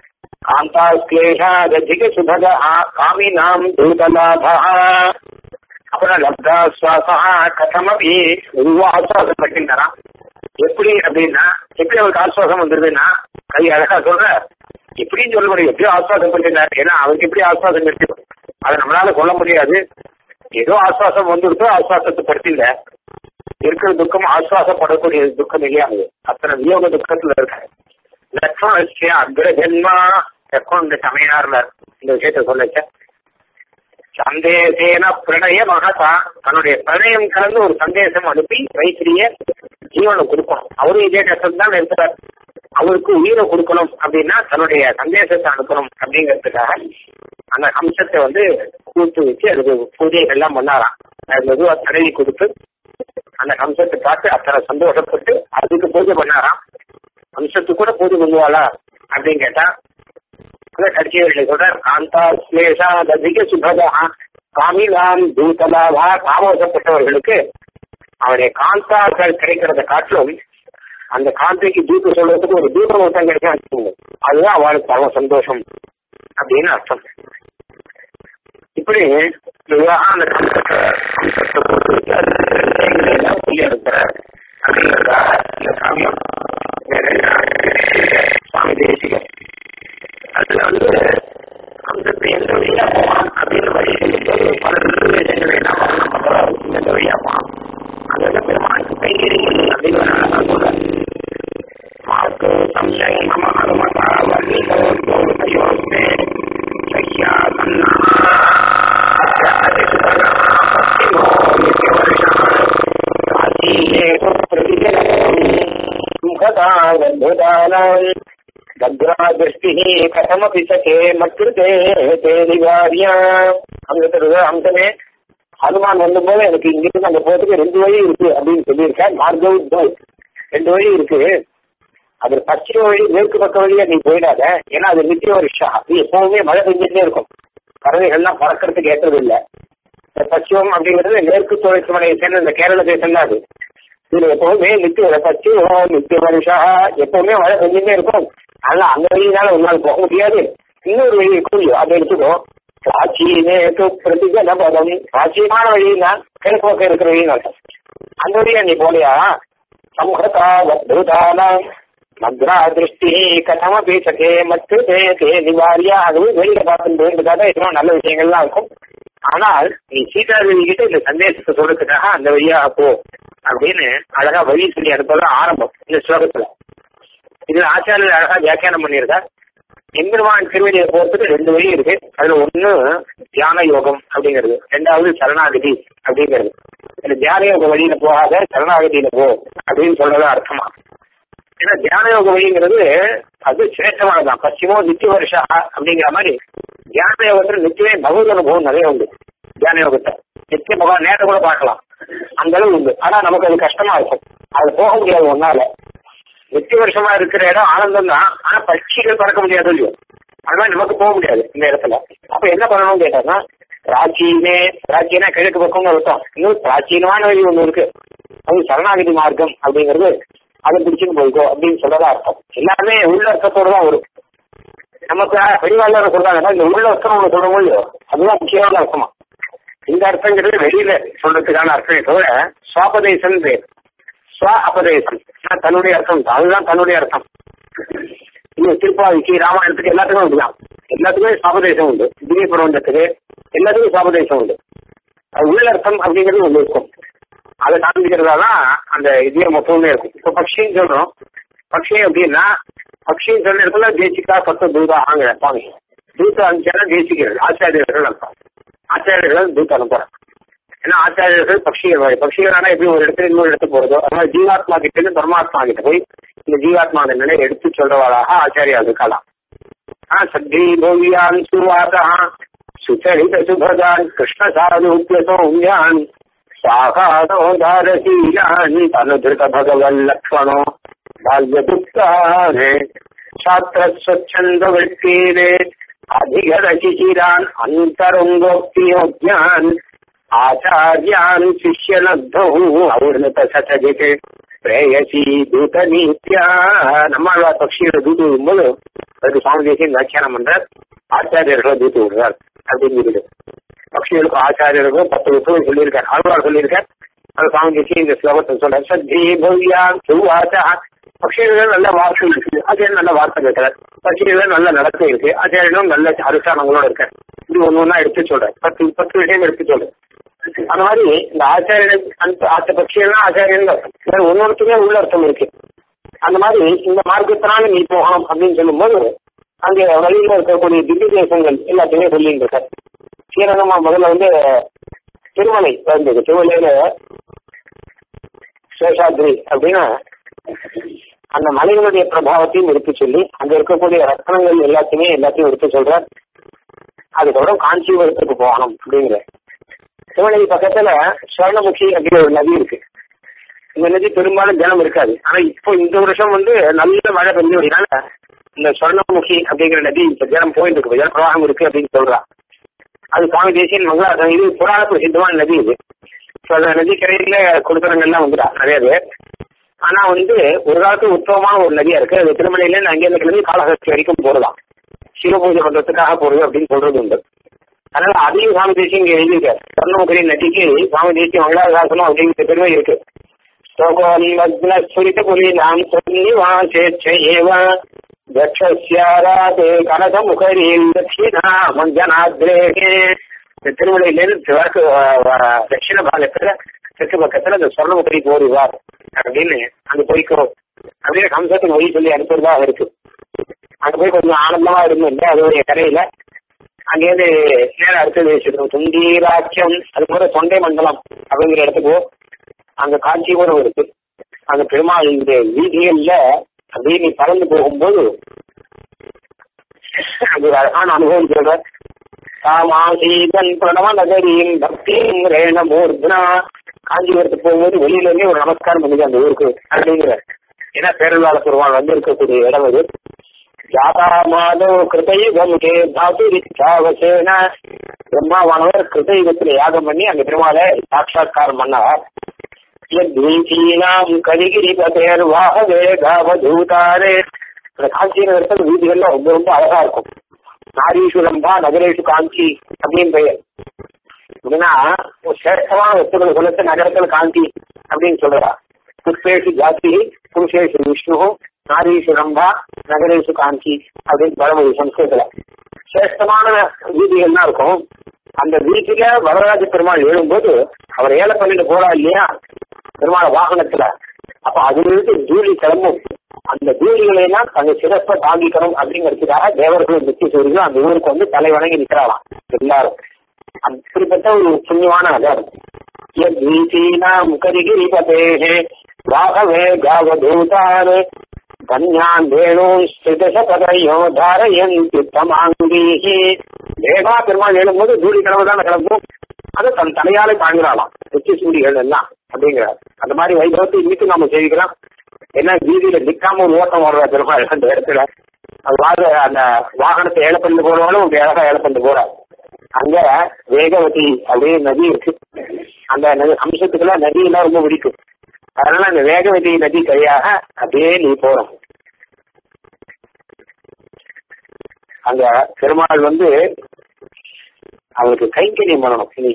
காந்தாஸ்லேஷாததிக சுபகः காமினாம் தூதலாபः அப்புறம் லப்தா சுவாசா கதமபி உருவா ஆசுவாசம் பண்ணிட்டாராம் எப்படி அப்படின்னா எப்படி அவருக்கு ஆசுவாசம் வந்துருதுன்னா கை அழகா சொல்ற எப்படின்னு சொல்ல முடியும் எப்படியோ ஆசுவாசம் பண்ணிட்டாரு ஏன்னா அவருக்கு எப்படி ஆசுவாசம் கிடைக்கும் அதை நம்மளால சொல்ல முடியாது ஏதோ ஆசுவாசம் வந்துருக்கோ ஆசுவாசத்தை படுத்தில இருக்கிற துக்கம் ஆசுவாசப்படக்கூடிய துக்கம் இல்லையா அது அத்தனை வியோக துக்கத்துல இருக்க லக்ஷ்மணஸ்ய அக்ரஜன்மா லக்ஷ்மணனுடைய சமையனார்ல இந்த விஷயத்த சொல்லச்ச சந்தேசேன பிரணய மகதா தன்னுடைய பிரணயம் கலந்து ஒரு சந்தேசம் அனுப்பி மைத்திரிய ஜீவனை கொடுக்கணும் அவரும் இதே கஷ்டம் தான் இருக்கிறார் அவருக்கு உயிரை கொடுக்கணும் அப்படின்னா தன்னுடைய சந்தேசத்தை அனுப்பணும் அப்படிங்கிறதுக்காக அந்த அம்சத்தை வந்து கூட்டு வச்சு அதுக்கு பூஜைகள் எல்லாம் பண்ணாராம் அது மெதுவா தடவி கொடுத்து அந்த அம்சத்தை பார்த்து அத்தனை சந்தோஷப்பட்டு அதுக்கு பூஜை பண்ணாராம் அம்சத்துக்கு கூட பூஜை பண்ணுவாளா அப்படின்னு கேட்டா கடைசி வரையில் சொல்றார் காந்தா ஸ்லேஷா அதிக சுபதா காமிலாம் தூதலாபா காமோசப்பட்டவர்களுக்கு அவருடைய காந்தாக்கள் கிடைக்கிறத காட்டிலும் அந்த காந்தைக்கு தூத்து சொல்றதுக்கு ஒரு தூரம் மட்டும் கிடைக்கும் வச்சுக்கோங்க அதுதான் அவளுக்கு பரம சந்தோஷம் அப்படின்னு அர்த்தம் இப்படி விவாகம் அந்த காந்தத்தை அம்சத்தை போட்டு வச்சு அது விஷயங்களை எல்லாம் புரிய இருக்கிறார் அப்படிங்கிறதாக இந்த காவியம் சுவாமி தேசிகம் அதுல வந்து அம்சத்தை எந்த வழியா போவான் அப்படின்னு வழி சொல்லும்போது பல விஷயங்களை என்ன பண்ணலாம் எந்த வழியா போவான் அதோட பெருமானுக்கு கைகறி அப்படின்னு நான் சொல்றேன் மார்க்கு சம்சயம் மம மம வர்ணிதோ யோஸ்மே சம்ஹதாவத்புதானாம் பத்ரா திருஷ்டி கதமபி சகே மக்கிருதே தே நிவாரியா அங்க தெரியுது அங்கனே ஹனுமான் வந்தபோது எனக்கு இங்கிருந்து அங்க போறதுக்கு ரெண்டு வழி இருக்கு அப்படின்னு சொல்லியிருக்கேன் மார்கவ் ரெண்டு வழி இருக்கு அது பச்சை வழி மேற்கு பக்க வழியா நீ போயிடாத ஏன்னா அது நித்திய வருஷா அது எப்பவுமே மழை பெஞ்சிட்டே இருக்கும் பறவைகள்லாம் பறக்கிறதுக்கு ஏற்றது இல்லை இந்த பச்சிவம் அப்படிங்கிறது மேற்கு தொடர்ச்சி மலையை சேர்ந்த இந்த கேரள தேசம் தான் அது இதுல எப்பவுமே நித்திய பச்சிவம் நித்திய வருஷா எப்பவுமே மழை பெஞ்சிட்டே இருக்கும் அதனால அந்த வழியினால உன்னால் போக முடியாது இன்னொரு வழி இருக்கும் அதை எடுத்துக்கோ பிராச்சீனே பிரதிஜன பதம் பிராச்சீனமான வழின்னா கிழக்கு பக்கம் இருக்கிற வழின்னு அர்த்தம் அந்த வழியா நீ போலியா சம்ஹதா வத்புதானாம் மத்ரா திருஷ்டி கதமபி சகே மத்து தே தே நிவாரியா அதுவும் வெளியில பார்த்துன்றதுக்காக இன்னும் நல்ல விஷயங்கள்லாம் இருக்கும் ஆனால் நீ சீதாதேவி கிட்ட இந்த சந்தேசத்தை சொல்றதுக்காக அந்த வழியா போ அப்படின்னு அழகா வழி சொல்லி அனுப்பதான் ஆரம்பம் இந்த ஸ்லோகத்துல இதுல ஆச்சாரியர் அழகா வியாக்கியானம் பண்ணியிருக்கார் எம்பெருமான் திருவடியை போறதுக்கு ரெண்டு வழி இருக்கு அதுல ஒண்ணு தியான யோகம் அப்படிங்கிறது ரெண்டாவது சரணாகதி அப்படிங்கிறது இந்த தியான யோக வழியில போகாத சரணாகதியில போ அப்படின்னு சொல்றது அர்த்தமா ஏன்னா தியான யோக வழிங்கிறது அது சிரேஷ்டமானதான் பச்சிமோ நித்திய வருஷா அப்படிங்கிற மாதிரி தியான யோகத்துல நித்தியமே பகவத் அனுபவம் நிறைய உண்டு தியான யோகத்தை நித்திய பகவான் நேரம் கூட பார்க்கலாம் அந்த அளவு உண்டு ஆனா நமக்கு அது கஷ்டமா இருக்கும் அது போக முடியாது ஒன்னால நித்திய வருஷமா இருக்கிற இடம் ஆனந்தம் தான் ஆனா பட்சிகள் பறக்க முடியாது இல்லையோ அதனால நமக்கு போக முடியாது இந்த இடத்துல அப்ப என்ன பண்ணணும்னு கேட்டாங்கன்னா பிராச்சீனே பிராச்சீனா கிழக்கு பக்கம்னு அர்த்தம் இன்னும் பிராச்சீனமான வழி ஒண்ணு இருக்கு அது சரணாகதி மார்க்கம் அப்படிங்கிறது அதை பிடிச்சுன்னு போய்க்கோ அப்படின்னு சொல்லதான் அர்த்தம் எல்லாருமே உள்ள அர்த்தத்தோட தான் வரும் நமக்கு பெரியவாள் சொல்றாங்கன்னா இந்த உள்ள அர்த்தம் ஒண்ணு சொல்றோம் இல்லையோ அதுதான் முக்கியமான அர்த்தமா இந்த அர்த்தங்கிறது வெளியில சொல்றதுக்கான அர்த்தம் தவிர சுவாபதேசம் பேர் ஸ்வ அபதேசம் தன்னுடைய அர்த்தம் அதுதான் தன்னுடைய அர்த்தம் இது திருப்பாவிக்கு ராமாயணத்துக்கு எல்லாத்துக்கும் அப்படிதான் எல்லாத்துக்குமே சாபதேசம் உண்டு திவ்ய பிரபஞ்சத்துக்கு எல்லாத்துக்கும் சாபதேசம் உண்டு அது உள்ளர்த்தம் அப்படிங்கிறது ஒன்று இருக்கும் அதை காண்பிக்கிறதா தான் அந்த இதுல மொத்தமே இருக்கும் இப்போ பக்ஷின்னு சொல்றோம் பக்ஷி அப்படின்னா பக்ஷின்னு சொன்ன இடத்துல தேசிகா சத்த தூதா ஆங்க பாங்க தூத்த அனுப்பிச்சாலும் தேசிக்கிறது ஆச்சாரியர்கள் அர்த்தம் ஆச்சாரியர்கள் தூத்த அனுப்புறாங்க ஏன்னா ஆச்சாரியர்கள் பக்ஷிகள் பக்ஷிகளான எப்படி ஒரு இடத்துல இன்னொரு இடத்துக்கு போறதோ அதனால ஜீவாத்மா கிட்ட இருந்து பரமாத்மா கிட்ட போய் இந்த ஜீவாத்மா அந்த நிலையை எடுத்து சொல்றவாளாக ஆச்சாரியா இருக்கலாம் சத்தி பவ்யான் சுவாதா சுச்சரித சுபகான் கிருஷ்ண சாதுத்ய சௌமியான் சாகாதோதாரசீலான் தனுதிருத பகவன் லக்ஷ்மணோ பால்யதுப்தானே छात्र स्वच्छंद वृत्तीरे अधिगत शिशिरान अंतरंगोक्तियोज्ञान आचार्यान शिष्य लब्धौ अवर्णत सचजिते பிரேயசி தூத நீத்தியா நம்மள பக்ஷியோட தூது விடும்போது அதுக்கு சுவாமி தேசியம் வியாக்கியானம் பண்றார் ஆச்சாரியர்களை தூத்து விடுறார் அப்படின்னு சொல்லிடு பக்ஷிகளுக்கும் ஆச்சாரியர்களுக்கும் பத்து வருஷம் சொல்லியிருக்கார் ஆழ்வார் சொல்லியிருக்கார் அது சுவாமி தேசியம் இந்த ஸ்லோகத்தை சொல்ற சத்தி பவ்யா சுவாச்சா பக்ஷிகள் நல்ல வார்த்தை இருக்கு ஆச்சாரியர் நல்ல வார்த்தை கேட்கிறார் பக்ஷிகள் நல்ல நடத்தை இருக்கு ஆச்சாரியர்களும் நல்ல அனுஷ்டானங்களோட இருக்கார் இது ஒண்ணு ஒன்னா எடுத்து சொல்றேன் பத்து பத்து விஷயம் எடுத்து சொல்றேன் அந்த மாதிரி இந்த ஆச்சாரியன் அந்த ஆச்ச பட்சியெல்லாம் ஆச்சாரியன் ஒன்னொருத்துமே உள்ள அர்த்தம் இருக்கு அந்த மாதிரி இந்த மார்க்கத்தினால நீ போகணும் அப்படின்னு சொல்லும்போது அங்கே வழியில இருக்கக்கூடிய திவ்ய தேசங்கள் எல்லாத்தையுமே சொல்லிட்டு இருக்கார் ஸ்ரீரங்கமா முதல்ல வந்து திருமலை இருந்தது திருமலையில சேஷாத்ரி அப்படின்னா அந்த மலைகளுடைய பிரபாவத்தையும் எடுத்து சொல்லி அங்க இருக்கக்கூடிய ரத்னங்கள் எல்லாத்தையுமே எல்லாத்தையும் எடுத்து சொல்றார் அதுக்கப்புறம் காஞ்சிபுரத்துக்கு போகணும் அப்படிங்கிற சிவநதி பக்கத்துல சுவர்ணமுகி அப்படிங்கிற ஒரு நதி இருக்கு இந்த நதி பெரும்பாலும் ஜனம் இருக்காது ஆனா இப்போ இந்த வருஷம் வந்து நல்ல மழை பெஞ்சதுனால இந்த சுவர்ணமுகி அப்படிங்கிற நதி இப்ப ஜனம் போயிட்டு இருக்கு ஜன பிரவாகம் இருக்கு அப்படின்னு சொல்றா அது சுவாமி தேசியன் மங்களாசம் இது புராண பிரசித்தமான நதி இது அந்த நதி கரையில கொடுக்குறவங்கெல்லாம் வந்துடா நிறைய பேர் ஆனா வந்து ஒரு காலத்து உத்தமமான ஒரு நதியா இருக்கு அது திருமலையில இருந்து அங்கே கிளம்பி காலஹஸ்தி வரைக்கும் போறதாம் சிவ பூஜை பண்றதுக்காக போறது அப்படின்னு சொல்றது உண்டு அதனால அதையும் சுவாமி தேசியம் இங்க எழுதியிருக்காரு சொர்ணமுகரி நதிக்கு சுவாமி தேசியம் மங்களாசாசனம் அப்படிங்கிற பெருமை இருக்கு ஸ்வரித புலி நாம் சொல்லி வாசேச்சேவ தட்சஸ்யாராதே கனகமுகரில் தட்சிணா மஞ்சனாத்ரேகே இந்த திருமலையிலேருந்து கிழக்கு தட்சிண பாகத்துல தெற்கு பக்கத்துல இந்த சொர்ணமுகரி போடுவார் அப்படின்னு அங்க போய்க்கிறோம் அப்படின்னு கம்சத்துக்கு மொழி சொல்லி அனுப்புறதாக இருக்கு அங்க போய் கொஞ்சம் ஆனந்தமா இருந்தோம் அதோடைய கரையில அங்கேருந்து நேரம் அடுத்தது வச்சிருக்கோம் துண்டீராட்சியம் அது போல தொண்டை மண்டலம் அப்படிங்கிற இடத்துக்கு அங்க காஞ்சிபுரம் இருக்கு அந்த பெருமாளுடைய வீதிகள்ல அப்படியே நீ பறந்து போகும்போது அது ஒரு அழகான அனுபவம் சொல்ற காமாசீதன் பிரணவ நகரியின் பக்தியும் ரேண மூர்தனா காஞ்சிபுரத்துக்கு போகும்போது வெளியில இருந்தே ஒரு நமஸ்காரம் பண்ணுது அந்த ஊருக்கு அப்படிங்கிற ஏன்னா பேரல்வாள பெருமாள் வந்து இருக்கக்கூடிய இடம் அது ஜாதா மாதோ கிருதயுகம் கே தாதுரிச்சாவசேன பிரம்மாவானவர் கிருதயுகத்துல யாகம் பண்ணி அந்த பெருமாளை சாட்சாத்காரம் பண்ணார் யத்வீசீனாம் கரிகிரி பதேர் வாகவே காவதூதாரே அந்த காஞ்சி நகரத்தில் வீதிகள்லாம் ரொம்ப ரொம்ப அழகா இருக்கும் நாரீஸ்வரம்பா நகரேஷு காஞ்சி அப்படின்னு பெயர் அப்படின்னா ஒரு சிரேஷ்டமான வஸ்துக்களை சொல்லத்து நகரத்தில் காந்தி அப்படின்னு சொல்றா புஷ்பேஷு ஜாதி புருஷேஷு விஷ்ணு நாரீஸ்வரம்பா நகரேஷு காந்தி அப்படின்னு பழமொழி சம்ஸ்கிருதத்துல சிரேஷ்டமான வீதிகள்லாம் இருக்கும் அந்த வீதியில வரதராஜ பெருமாள் எழும்போது அவர் ஏழை பண்ணிட்டு போறா இல்லையா பெருமாள் வாகனத்துல அப்ப அதிலிருந்து தூளி கிளம்பும் அந்த தூளிகளை எல்லாம் தங்க சிறப்பை தாங்கிக்கணும் அப்படிங்கிறதுக்காக தேவர்கள் நித்திய சூரியர்கள் அந்த ஊருக்கு வந்து தலை வணங்கி நிற்கிறாளாம் எல்லாரும் அப்படிப்பட்ட ஒரு புண்ணியமான நகரம் யத்வீசீனாம் கரிகிரிபதேஹே ராகவே காவதூதாரே கன்யான் வேணு ஸ்திதசபதையோ தாரயந்தி தமாங்கீஹி வேகமா பெருமாள் எழும்போது தூளி கிழமை தான் கிளம்பும் அதை தன் தலையாலே தாங்கினாலாம் நித்திய சூரியர்கள் எல்லாம் அப்படிங்கிறார் அந்த மாதிரி வைபவத்தை இன்னைக்கு நாம செய்திக்கலாம் ஏன்னா வீதியில நிக்காம ஒரு ஓட்டம் ஓடுற பெருமாள் அந்த இடத்துல அது வாக அந்த வாகனத்தை ஏழை பண்ணி போறவங்களும் ஒரு அழகா ஏழை பண்ணி போறார் அங்க வேகவதி அப்படியே நதி இருக்கு அந்த நதி அம்சத்துக்கெல்லாம் நதி எல்லாம் ரொம்ப பிடிக்கும் அதனால அந்த வேகவதி நதி கையாக அப்படியே நீ போறோம் அங்க பெருமாள் வந்து அவருக்கு கைங்கரியம் பண்ணணும் இனி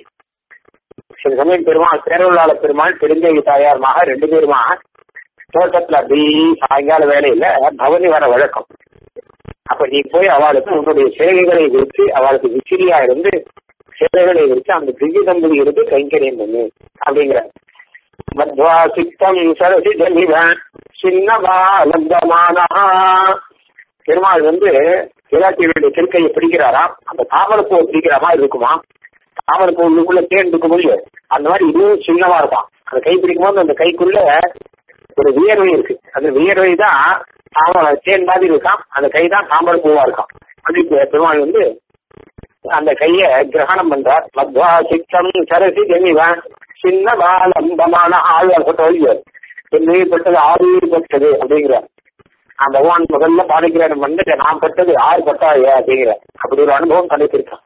சில சமயம் பெருமாள் பேரொருளாள பெருமாள் பெருந்தேவி தாயார் மகா ரெண்டு பேருமா தோட்டத்துல அப்படி சாயங்கால வேலையில பவனி வர வழக்கம் அப்ப நீ போய் அவளுக்கு உன்னுடைய சேவைகளை விரிச்சு அவளுக்கு விசிறியா இருந்து சேவைகளை விரிச்சு அந்த திவ்ய தம்பதிகளுக்கு கைங்கரியம் பண்ணு அப்படிங்கிற மத்வா சித்தம் சரசி ஜனிவ சின்னவா லப்தமானா பெருமாள் வந்து இலாட்டியுடைய திருக்கையை பிடிக்கிறாராம் அந்த தாமரப்பூவை பிடிக்கிற மாதிரி இருக்குமா தாமரப்பூ உள்ளுக்குள்ள தேன் இருக்க முடியும் அந்த மாதிரி இதுவும் சின்னமா இருக்கும் அந்த கை பிடிக்கும் போது அந்த கைக்குள்ள ஒரு வியர்வை இருக்கு அந்த வியர்வை தான் தாமர தேன் மாதிரி இருக்கான் அந்த கை தான் தாமரை பூவா இருக்கான் அப்படி பெருமாள் வந்து அந்த கைய கிரகணம் பண்றார் மத்வா சித்தம் சரசி ஜெமிவன் சின்ன பாலம்பமான ஆழ்வார் பட்ட வழியார் என்னையப்பட்டது ஆறுபட்டது அப்படிங்கிறார் அந்த பகவான் முதல்ல பாதிக்கிறார் வந்து நான் பட்டது ஆறு பட்டாய அப்படிங்கிற அப்படி ஒரு அனுபவம் கிடைத்திருக்கான்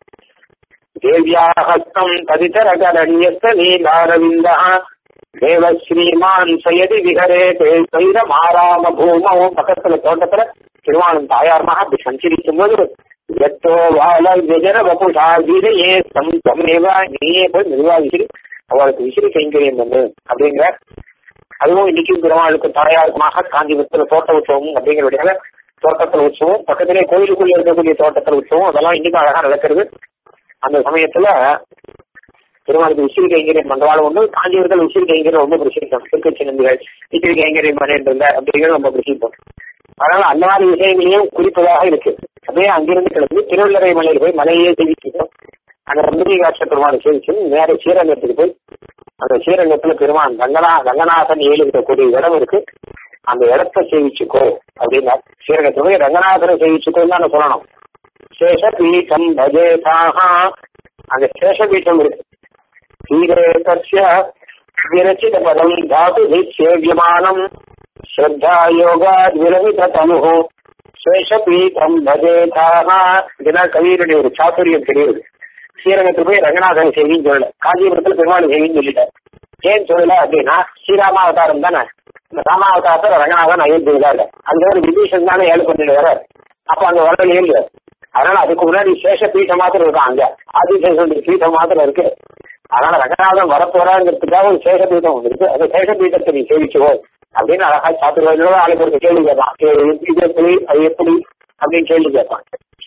தேவியா ஹஸ்தம் ததிதரகரண்யஸ்த நீலாரவிந்தா தேவ ஸ்ரீமான் சயதி விகரே சைரம் ஆராம பூமவும் பக்கத்துல தோட்டத்துல திருவானம் தாயாரமாக அப்படி சஞ்சரிக்கும் போது எத்தோ வாழ விஜர வபுஷா வீரையே தம் தமேவா நீயே போய் நிர்வாகிச்சிரு அவளுக்கு விசிறி கைங்கரியம் பண்ணு அப்படிங்கிற அதுவும் இன்னைக்கு பெருமாளுக்கு தாயாருக்குமாக காஞ்சிபுரத்துல தோட்ட உற்சவம் அப்படிங்கிற தோட்டத்தில் உற்சவம் பக்கத்திலே கோயிலுக்குள்ள இருக்கக்கூடிய தோட்டத்தில் உற்சவம் அதெல்லாம் இன்னைக்கும் அழகா நடக்கிறது அந்த சமயத்துல பெருமாளுக்கு விசிறி கைங்கரியம் பண்றவாள் ஒன்று காஞ்சிபுரத்தில் விசிறி கைங்கரியம் ரொம்ப பிரசித்தம் திருக்கட்சி நம்பிகள் விசிறி கைங்கரியம் பண்ணிட்டு இருந்த அப்படிங்கிறது ரொம்ப பிரசித்தம் அதனால அந்த மாதிரி விஷயங்களையும் குறிப்பதாக இருக்கு அப்படியே அங்கிருந்து கிளம்பி திருவள்ளரை மலையில் போய் மலையே சேவிச்சிட்டோம் அந்த ரம்பி காட்ச பெருமாளை சேவிச்சு நேர ஸ்ரீரங்கத்துக்கு போய் அந்த ஸ்ரீரங்கத்துல பெருமான் ரங்கநா ரங்கநாதன் ஏழுகிற இடம் இருக்கு அந்த இடத்த சேவிச்சுக்கோ அப்படின்னா ஸ்ரீரங்கத்துல போய் ரங்கநாதனை சேவிச்சுக்கோன்னு தான் சொல்லணும் சேஷபீட்டம் பஜேதாக அங்க சேஷபீட்டம் இருக்கு தீரே தஸ்ய விரச்சித பதம் தாது சேவியமானம் ஸ்ரத்தா யோகா விரமித தனு சேஷபீட்டம் பஜேதாக இதெல்லாம் கவியருடைய ஒரு சாத்துரியம் தெரியுது ஸ்ரீரங்கத்துக்கு போய் ரங்கநாதன் செய்தின்னு சொல்லல காஞ்சிபுரத்துல பெருமாள் செய்தின்னு சொல்லிட்டேன் ஏன் சொல்லல அப்படின்னா ஸ்ரீராமாவதாரம் தானே இந்த ராமாவதாரத்துல ரங்கநாதன் அயோத்தியில இல்ல அங்க ஒரு விபீஷன் தானே ஏழு பண்ணிட்டு வர அப்ப அங்க வரல இல்ல அதனால அதுக்கு முன்னாடி சேஷ பீఠம் மாத்திரம் இருக்கும் அங்க ஆதிசேஷனுடைய பீఠம் மாத்திரம் இருக்கு அதனால ரங்கநாதன் வரப்போறாங்கிறதுக்காக ஒரு சேஷ பீఠம் ஒன்று இருக்கு அந்த சேஷ பீఠத்தை நீ சேவிச்சுவோ அப்படின்னு அழகா சாத்துருவாங்க ஆளுக்கு ஒரு கேள்வி கேட்பான் இது எப்படி அது எப்படி அப்படின்னு கேள்வி கேட்பான்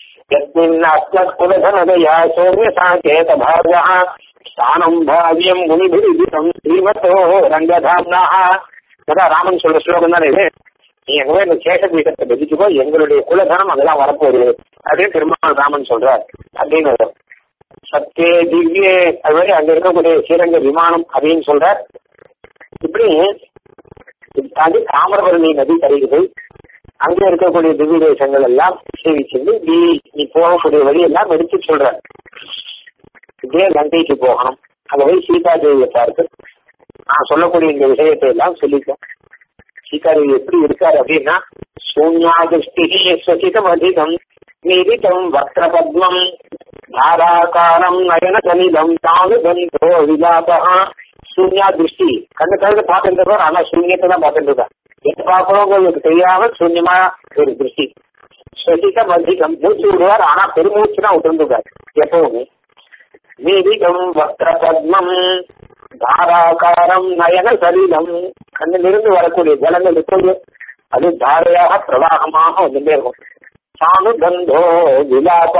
यस्मिन्नात्मत्कुलधनदया सौम्यसाकेतभार्यः स्थानम् भाव्यम् मुनिभिरिदितम् श्रीमतो ரங்கதாம்னாக அதான் ராமன் சொல்ற ஸ்லோகம் தானே இது நீ எங்க இந்த சேஷ பீடத்தை பதிச்சுக்கோ எங்களுடைய குலதனம் அங்கெல்லாம் வரப்போகுது அப்படின்னு பெருமாள் ராமன் சொல்றார் அப்படின்னு சத்தியே திவ்யே அது மாதிரி அங்க இருக்கக்கூடிய ஸ்ரீரங்க விமானம் அப்படின்னு சொல்றார் இப்படி இது தாண்டி தாமிரபரணி நதி கரைக்கு அங்க இருக்கக்கூடிய திவ்ய தேசங்கள் எல்லாம் சேவிச்சிருந்து நீ நீ போகக்கூடிய வழி எல்லாம் எடுத்து சொல்ற இதே லங்கைக்கு போகணும் அங்க போய் சீதா தேவியை பார்த்து நான் சொல்லக்கூடிய இந்த விஷயத்தை எல்லாம் சொல்லிட்டேன் சீதா தேவி எப்படி இருக்காரு அப்படின்னா சூன்யாதிஷ்டி ஸ்வசிதம் அதிகம் நிரிதம் வக்ரபத்மம் தாராகாரம் நயன கனிதம் தானு பந்தோ விலாபா சூன்யா திருஷ்டி கண்ணு கழுது பார்த்துட்டு இருக்கார் ஆனா சூன்யத்தை தான் பார்த்துட்டு இருக்கார் எது பார்க்கறவங்களுக்கு தெரியாம சூன்யமா ஒரு திருஷ்டி ஸ்வசிதம் அதிகம் மூச்சு விடுவார் ஆனா பெருமூச்சு தான் விட்டுருந்துருக்காரு எப்பவுமே நீதிகம் வக்ர பத்மம் தாராகாரம் நயன சரீரம் கண்ணிலிருந்து வரக்கூடிய ஜலங்கள் இப்போது அது தாரையாக பிரவாகமாக வந்துட்டே இருக்கும் சாமு கந்தோ விலாபா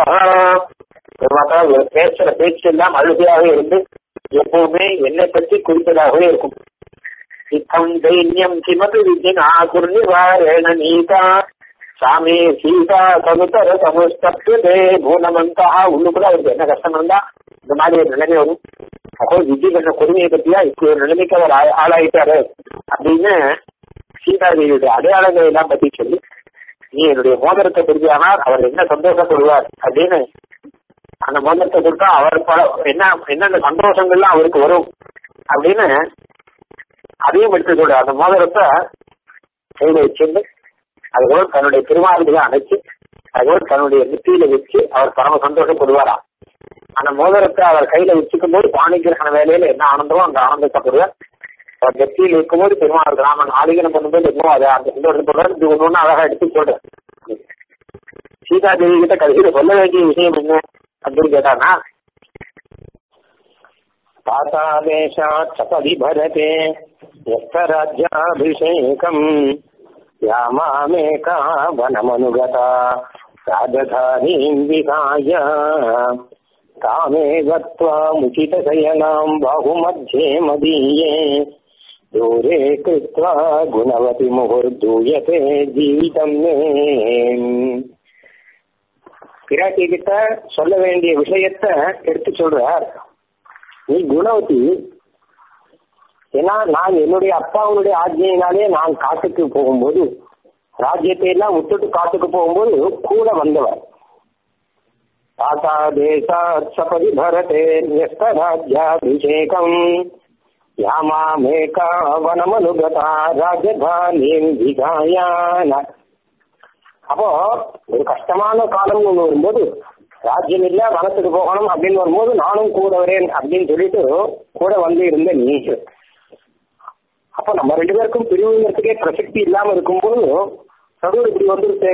பேசுற பேச்சு எல்லாம் அழுகையாக இருந்து எப்பவுமே என்னை பற்றி குறிப்பதாகவே இருக்கும் சித்தம் தைன்யம் கிமது விஜினா குர்நிவாரேண நீதா சாமி சீதா சமுத்தர சமுஸ்தே பூனமந்தா உள்ளுக்குள்ள அவருக்கு என்ன கஷ்டம் இருந்தா இந்த மாதிரி ஒரு நிலைமை வரும் அப்போ விஜய் பண்ண கொடுமையை பத்தியா இப்படி ஒரு நிலைமைக்கு அவர் ஆ- ஆளாயிட்டாரு அப்படின்னு சீதாதேவியுடைய அடையாளங்களை எல்லாம் பத்தி சொல்லி நீ என்னுடைய மோதிரத்தை கொடுத்தானால் அவர் என்ன சந்தோஷப்படுவார் அப்படின்னு அந்த மோதிரத்தை கொடுத்தா அவர் பல என்ன என்னென்ன சந்தோஷங்கள்லாம் அவருக்கு வரும் அப்படின்னு அதையும் எடுத்து சொல்ற அந்த மோதிரத்தை கையில வச்சிருந்து அதுபோல் தன்னுடைய திருமாவளிகளை அணைச்சு அதுபோல் தன்னுடைய நெத்தியில வச்சு அவர் பரம சந்தோஷப்படுவாராம் அந்த மோதிரத்தை அவர் கையில வச்சுக்கும் போது பாணிகிரகண வேலையில என்ன ஆனந்தமோ அந்த ஆனந்தப்படுவார் அவர் நெத்தியில் இருக்கும்போது பெருமாள் ராமன் ஆலிகனம் பண்ணும்போது இன்னும் அதை அந்த சந்தோஷப்படுவார் இது ஒண்ணு ஒண்ணு அழகா எடுத்து சொல்றேன் சீதா தேவி கிட்ட கடைசியில சொல்ல வேண்டிய விஷயம் என்ன அப்படின்னு கேட்டானா पातादेशात् सपदि भरते यस्तराज्याभिषेकम् या मामेका वनमनुगता राजधानीम् विहाय कामे गत्वा मुचितशयनाम् बाहुमध्ये मदीये दूरे कृत्वा गुणवति मुहुर्दूयते जीवितम् मे பிராட்டி கிட்ட சொல்ல வேண்டிய விஷயத்த எடுத்து சொல்றார் நீ குணவதி ஏன்னா நான் என்னுடைய அப்பாவுடைய ஆஜ்ஞையினாலே நான் காட்டுக்கு போகும்போது ராஜ்யத்தை எல்லாம் விட்டுட்டு காட்டுக்கு போகும்போது கூட வந்தவர் தாத்தா தேசா சபதி பரதே நியஸ்த ராஜ்யாபிஷேகம் யாமாமேகா வனமனுகதா ராஜதானியின் விகாயான அப்போ ஒரு கஷ்டமான காலம் ஒன்று வரும்போது ராஜ்யம் இல்ல வனத்துக்கு போகணும் அப்படின்னு வரும்போது நானும் கூட வரேன் அப்படின்னு சொல்லிட்டு கூட வந்து இருந்த நீ அப்ப நம்ம ரெண்டு பேருக்கும் பிரிவுங்கிறதுக்கே பிரசக்தி இல்லாம இருக்கும்போது நடுவில் இப்படி வந்துருச்சு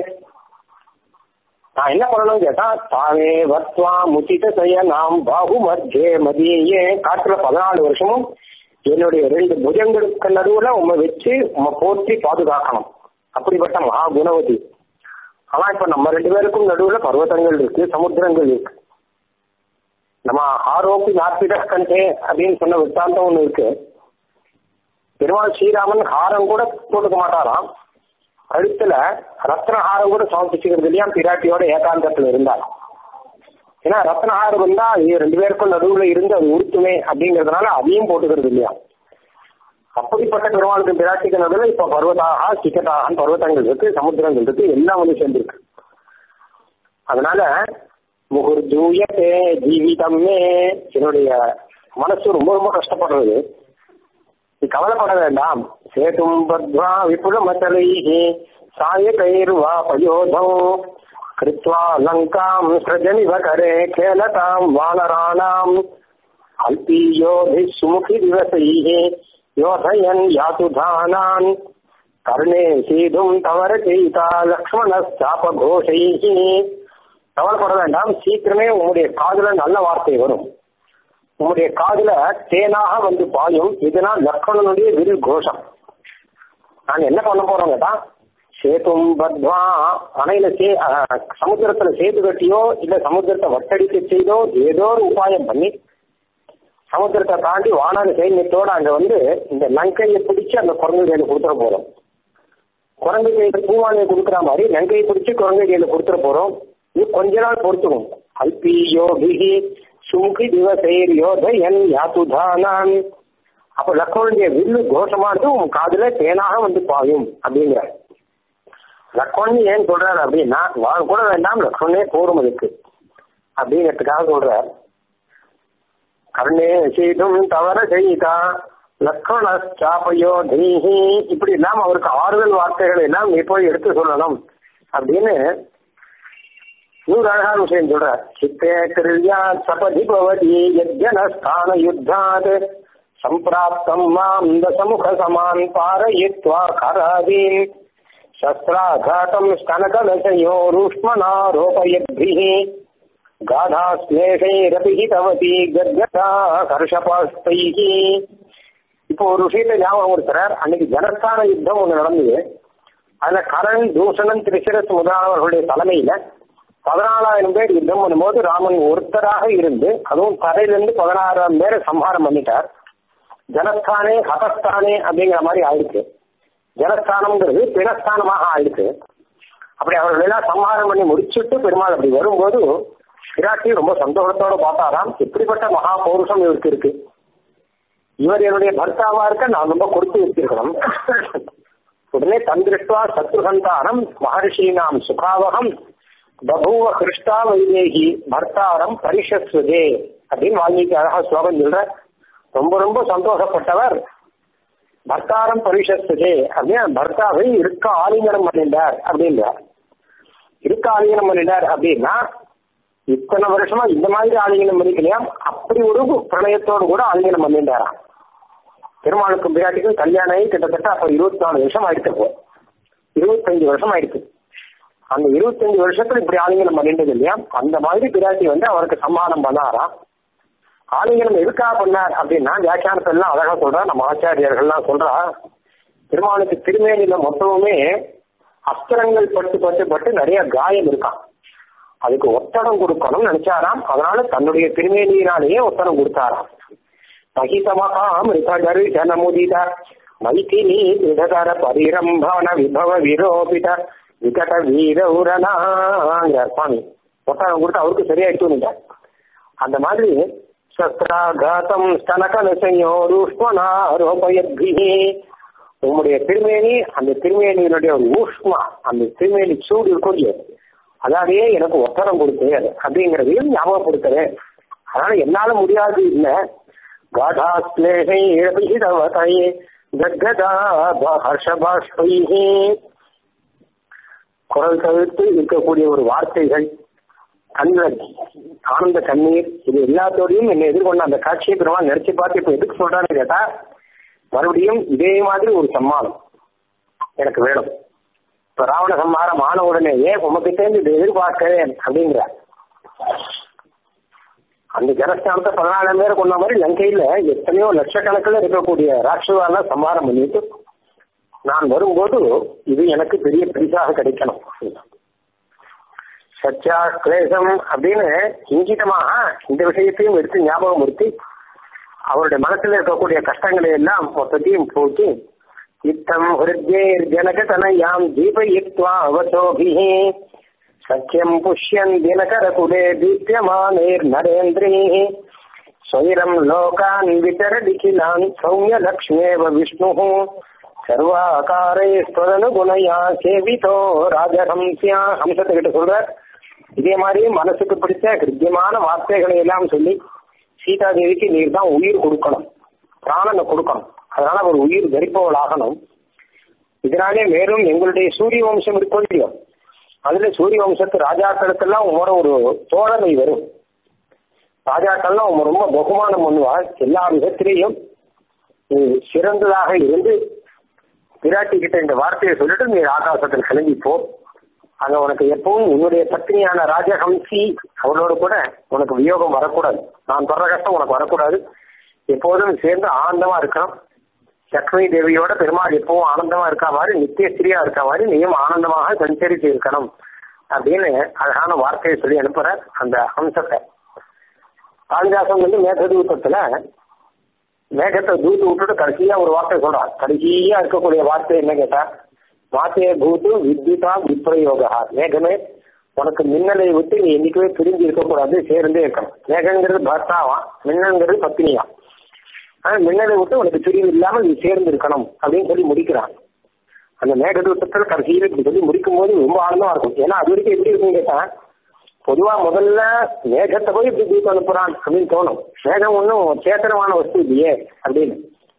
நான் என்ன பண்ணணும் கேட்டா தானே வத்வா முச்சித செய்ய நாம் பாகு மத்தியே மதியே காட்டுல பதினாலு வருஷமும் என்னுடைய ரெண்டு புஜங்களுக்கு நடுவுல உண்மை வச்சு உண்மை போற்றி பாதுகாக்கணும் அப்படிப்பட்ட மகா குணவதி ஆனா இப்ப நம்ம ரெண்டு பேருக்கும் நடுவுல பர்வதங்கள் இருக்கு சமுத்திரங்கள் இருக்கு நம்ம ஆரோப்பி நாத்திட கண்டே அப்படின்னு சொன்ன வித்தாந்தம் ஒண்ணு இருக்கு பெருமாள் ஸ்ரீராமன் ஹாரம் கூட போட்டுக்க மாட்டாராம் கழுத்துல ரத்ன ஹாரம் கூட சமர்ப்பிச்சுக்கிறது இல்லையா பிராட்டியோட ஏகாந்தத்துல இருந்தார் ஏன்னா ரத்ன ஹாரம் வந்தா இது ரெண்டு பேருக்கும் நடுவுல இருந்து அது உறுத்துமே அப்படிங்கறதுனால அதையும் போட்டுக்கிறது இல்லையா அப்படிப்பட்ட பெருமாளுக்கு பிராட்டிக்கு நடுவில் இப்ப பர்வதாக சிக்கட்டாக பர்வதங்கள் இருக்கு சமுத்திரங்கள் இருக்கு எல்லாம் வந்து சேர்ந்துருக்கு அதனால முகுர் ஜூயத்தே ஜீவிதம்மே என்னுடைய மனசு ரொம்ப ரொம்ப கஷ்டப்படுறது நீ கவலைப்பட வேண்டாம் சேதும் பத்வா விபுலமச்சலைः சாயகைர்வா பயோதௌ கிருத்வா லங்காம் சிரஜனிவ கரே கேலதாம் வானராணாம் அல்பீயோभिः சுமுखि दिवसैः योधयन् यातु धानान् कर्णे सीधुम् तवरचयिता லக்ஷ்மணஸ்தாபகோஷைः கவலைப்பட வேண்டாம் சீக்கிரமே உங்களுடைய காதுல நல்ல வார்த்தை வரும் உங்களுடைய காதுல தேனாக வந்து பாயும் இதனால் லக்ஷ்மணனுடைய வில் கோஷம் நான் என்ன பண்ண போறோம் கேட்டா சேதும் பத்வா அணையில சே அஹ், சமுத்திரத்துல சேது கட்டியோ இல்ல சமுத்திரத்தை வட்டடிக்க செய்தோ ஏதோ ஒரு உபாயம் பண்ணி சமுத்திரத்தை தாண்டி வானர சைன்யத்தோட அங்க வந்து இந்த லங்கையை பிடிச்சு அந்த குரங்கு கையில கொடுத்துட போறோம் குரங்கு கையில பூவானையை கொடுக்குற மாதிரி லங்கையை பிடிச்சு குரங்கு கையில கொடுத்துட போறோம் இது கொஞ்ச நாள் பொறுத்துக்கும் அல்பி யோகி சுமுகி திவசைர் யோதயன் யாத்துதானான் அப்ப லக்ஷ்மணனுடைய வில்லு கோஷமானது உன் காதுல தேனாக வந்து பாயும் அப்படிங்கிறார் லக்ஷ்மணன் ஏன் சொல்றாரு அப்படின்னா வாழ் கூட வேண்டாம் லக்ஷ்மணனே போரும் அதுக்கு அப்படிங்கிறதுக்காக சொல்றார் கர்ணே செய்தும் தவற செய்தா லக்ஷ்மண சாப்பையோ தீஹி இப்படி எல்லாம் அவருக்கு ஆறுதல் வார்த்தைகள் எல்லாம் நீ போய் எடுத்து சொல்லணும் அப்படின்னு நூறு அழகான விஷயம் சொல்றார் சித்தே கிருயா சபதி பவதி யஜ்ஜனஸ்தான யுத்தாத் சம்பிராப்தம் மாம் தசமுக சமான் பாரயித்வா கராதீன் शस्त्राघातम् स्तनकलशयोरुष्मणारोपयद्भिः गाढाश्लेषैरपि हितवती गद्गता हर्षपास्तैः இப்போ ஒரு விஷயத்தை ஞாபகம் இருக்கிறார் அன்னைக்கு ஜனஸ்தான யுத்தம் ஒண்ணு நடந்தது அதுல கரண் தூஷணன் திரிசிரஸ் முதலானவர்களுடைய தலைமையில பதினாலாயிரம் பேர் யுத்தம் பண்ணும்போது ராமன் ஒருத்தராக இருந்து அதுவும் தரையிலிருந்து பதினாறாயிரம் பேரை சம்ஹாரம் பண்ணிட்டார் ஜனஸ்தானே ஹதஸ்தானே அப்படிங்கிற மாதிரி ஆயிடுச்சு ஜனஸ்தானம்ங்கிறது பிணஸ்தானமாக ஆயிடுச்சு அப்படி அவர்கள் எல்லாம் சம்ஹாரம் பண்ணி முடிச்சுட்டு பெருமாள் அப்படி வரும்போது பிராட்டி ரொம்ப சந்தோஷத்தோட பார்த்தாராம் இப்படிப்பட்ட மகா பௌருஷம் இவருக்கு இருக்கு இவர் என்னுடைய பர்த்தாவா இருக்க நான் ரொம்ப கொடுத்து வச்சிருக்கணும் உடனே தந்திருஷ்டுவா சத்ருசந்தானம் மகர்ஷீனாம் சுகாவகம் பபூவ கிருஷ்டா வைதேகி பர்த்தாரம் பரிஷஸ்வதே அப்படின்னு வால்மீகி அழகா ஸ்லோகம் சொல்ற ரொம்ப ரொம்ப சந்தோஷப்பட்டவர் பர்த்தாரம் பரிஷஸ்வதே அப்படின்னா பர்த்தாவை இருக்க ஆலிங்கனம் பண்ணிட்டார் அப்படின்றார் இருக்க ஆலிங்கனம் பண்ணிட்டார் அப்படின்னா இத்தனை வருஷமா இந்த மாதிரி ஆலிங்கனம் பண்ணிக்கலையாம் அப்படி ஒரு பிரணயத்தோடு கூட ஆலிங்கனம் பண்ணிட்டாராம் பெருமாளுக்கும் பிராட்டிக்கும் கல்யாணம் ஆகி கிட்டத்தட்ட அப்ப இருபத்தி நாலு வருஷம் ஆயிடுச்சு அப்போ இருபத்தஞ்சு வருஷம் ஆயிடுச்சு அந்த இருபத்தஞ்சு வருஷத்துல இப்படி ஆலிங்கனம் பண்ணிட்டது இல்லையா அந்த மாதிரி பிராட்டி வந்து அவருக்கு சம்மானம் பண்ணாராம் ஆலிங்கனம் எதுக்காக பண்ணார் அப்படின்னா வியாக்கியானத்தை எல்லாம் அழகா சொல்றா நம்ம ஆச்சாரியர்கள்லாம் சொல்றா திருமாலுக்கு திருமேனியில மொத்தமுமே அஸ்திரங்கள் பட்டு பட்டு பட்டு நிறைய காயம் இருக்கான் அதுக்கு ஒத்தடம் கொடுக்கணும்னு நினைச்சாராம் அதனால தன்னுடைய திருமேனியினாலேயே ஒத்தடம் கொடுத்தாராம் மகிதமகாம் ரிதகரு ஜனமுதித மைதினி விதகர பரிரம்பான விபவ விரோபித விகட வீரவுரனாங்க சுவாமி ஒத்தடம் கொடுத்து அவருக்கு சரியாயிட்டு அந்த மாதிரி சஸ்திராகாதம் ஸ்தனகலசையோருஷ்மனாரோபயத்பிஹி உங்களுடைய திருமேனி அந்த திருமேனியினுடைய ஒரு ஊஷ்மா அந்த திருமேனி சூடு இருக்கும் இல்லையா அதாலேயே எனக்கு ஒத்தரம் கொடுத்து அப்படிங்கிறதையும் ஞாபகப்படுத்துறேன் அதனால என்னால முடியாது இல்ல காடாஸ்லேகை இழபிதவதை கத்கதா ஹர்ஷபாஷ்பைஹி குரல் தவிர்த்து இருக்கக்கூடிய ஒரு வார்த்தைகள் கண்கள் ஆனந்த கண்ணீர் இது எல்லாத்தோடையும் என்னை எதிர்கொண்ட அந்த காட்சியை பெருமாள் நினைச்சு பார்த்து இப்ப எதுக்கு சொல்றான்னு கேட்டா மறுபடியும் இதே மாதிரி ஒரு சம்மானம் எனக்கு வேணும் இப்ப ராவண சம்மாரம் ஆன உடனேயே உமக்கிட்டேருந்து இதை எதிர்பார்க்கிறேன் அப்படிங்கிற அந்த ஜனஸ்தானத்தை பதினாலாம் பேரை கொண்ட மாதிரி லங்கையில எத்தனையோ லட்சக்கணக்கில் இருக்கக்கூடிய ராட்சதாலாம் சம்மாரம் பண்ணிட்டு நான் வரும்போது இது எனக்கு பெரிய பரிசாக கிடைக்கணும் சச்சா கிளேசம் அப்படின்னு இங்கிதமாக இந்த விஷயத்தையும் எடுத்து ஞாபகம் நிறுத்தி அவருடைய மனசுல இருக்கக்கூடிய கஷ்டங்களை எல்லாம் மொத்தத்தையும் போட்டு யுத்தம் ஹிருத்யேர் ஜனகதனயாம் தீபயித்வா அவசோபிஹி சக்கியம் புஷ்யன் தினகர குலே தீப்யமானேர் நரேந்திரீः ஸ்வயிரம் லோகான் விதரதிகிலான் சௌமிய லக்ஷ்மேவ விஷ்ணுः சர்வாகாரே ஸ்வரனுகுணயா சேவிதோ ராஜஹம்சியா ஹம்சத்துக்கிட்ட சொல்ற இதே மாதிரி மனசுக்கு பிடிச்ச கிருத்தியமான வார்த்தைகளை எல்லாம் சொல்லி சீதா தேவிக்கு நீர் தான் உயிர் கொடுக்கணும் பிராணனை கொடுக்கணும் அதனால அவர் உயிர் தரிப்பவள் ஆகணும் இதனாலே மேலும் எங்களுடைய சூரிய வம்சம் இருக்கும் இல்லையோ அதுல சூரிய வம்சத்து ராஜாக்களுக்கெல்லாம் உங்களோட ஒரு தோழமை வரும் ராஜாக்கள்லாம் உங்க ரொம்ப பகுமானம் பண்ணுவாள் எல்லா விதத்திலையும் சிறந்ததாக இருந்து பிராட்டி கிட்ட இந்த வார்த்தையை சொல்லிட்டு நீ ஆகாசத்தில் கிளம்பி போ அங்க உனக்கு எப்பவும் உன்னுடைய பத்னியான ராஜஹம்சி அவளோட கூட உனக்கு வியோகம் வரக்கூடாது நான் தொடர கஷ்டம் உனக்கு வரக்கூடாது எப்போதும் சேர்ந்து ஆனந்தமா இருக்கணும் லக்ஷ்மி தேவியோட பெருமாள் எப்பவும் ஆனந்தமா இருக்க மாதிரி நித்தியஸ்திரியா இருக்க மாதிரி நீயும் ஆனந்தமாக சஞ்சரித்து இருக்கணும் அப்படின்னு அழகான வார்த்தையை சொல்லி அனுப்புற அந்த அம்சத்தை காளிதாசன் வந்து மேகதூத்தத்துல மேகத்தை தூத்து விட்டுட்டு கடைசியா ஒரு வார்த்தை சொல்றான் கடைசியா இருக்கக்கூடிய வார்த்தை என்ன கேட்டா மாத்தே பூத்து வித்யுதா விப்ரயோகா மேகமே உனக்கு மின்னலை விட்டு நீ என்னைக்குமே பிரிஞ்சு இருக்கக்கூடாது சேர்ந்தே இருக்கணும் மேகங்கிறது பர்த்தாவா மின்னங்கிறது பத்னியா ஆனா மின்னலை விட்டு உனக்கு பிரிவு இல்லாமல் நீ சேர்ந்து இருக்கணும் அப்படின்னு சொல்லி முடிக்கிறான் அந்த மேகதூத்தத்தில் கடைசியில் இப்படி சொல்லி முடிக்கும் போது ரொம்ப ஆனந்தமா இருக்கும் ஏன்னா அது வரைக்கும் எப்படி இருக்குன்னு கேட்டா பொதுவா முதல்ல மேகத்தை போய் இப்படி தூத்து அனுப்புறான் அப்படின்னு தோணும் மேகம் ஒன்றும் சேத்தனமான வஸ்து இல்லையே அப்படின்னு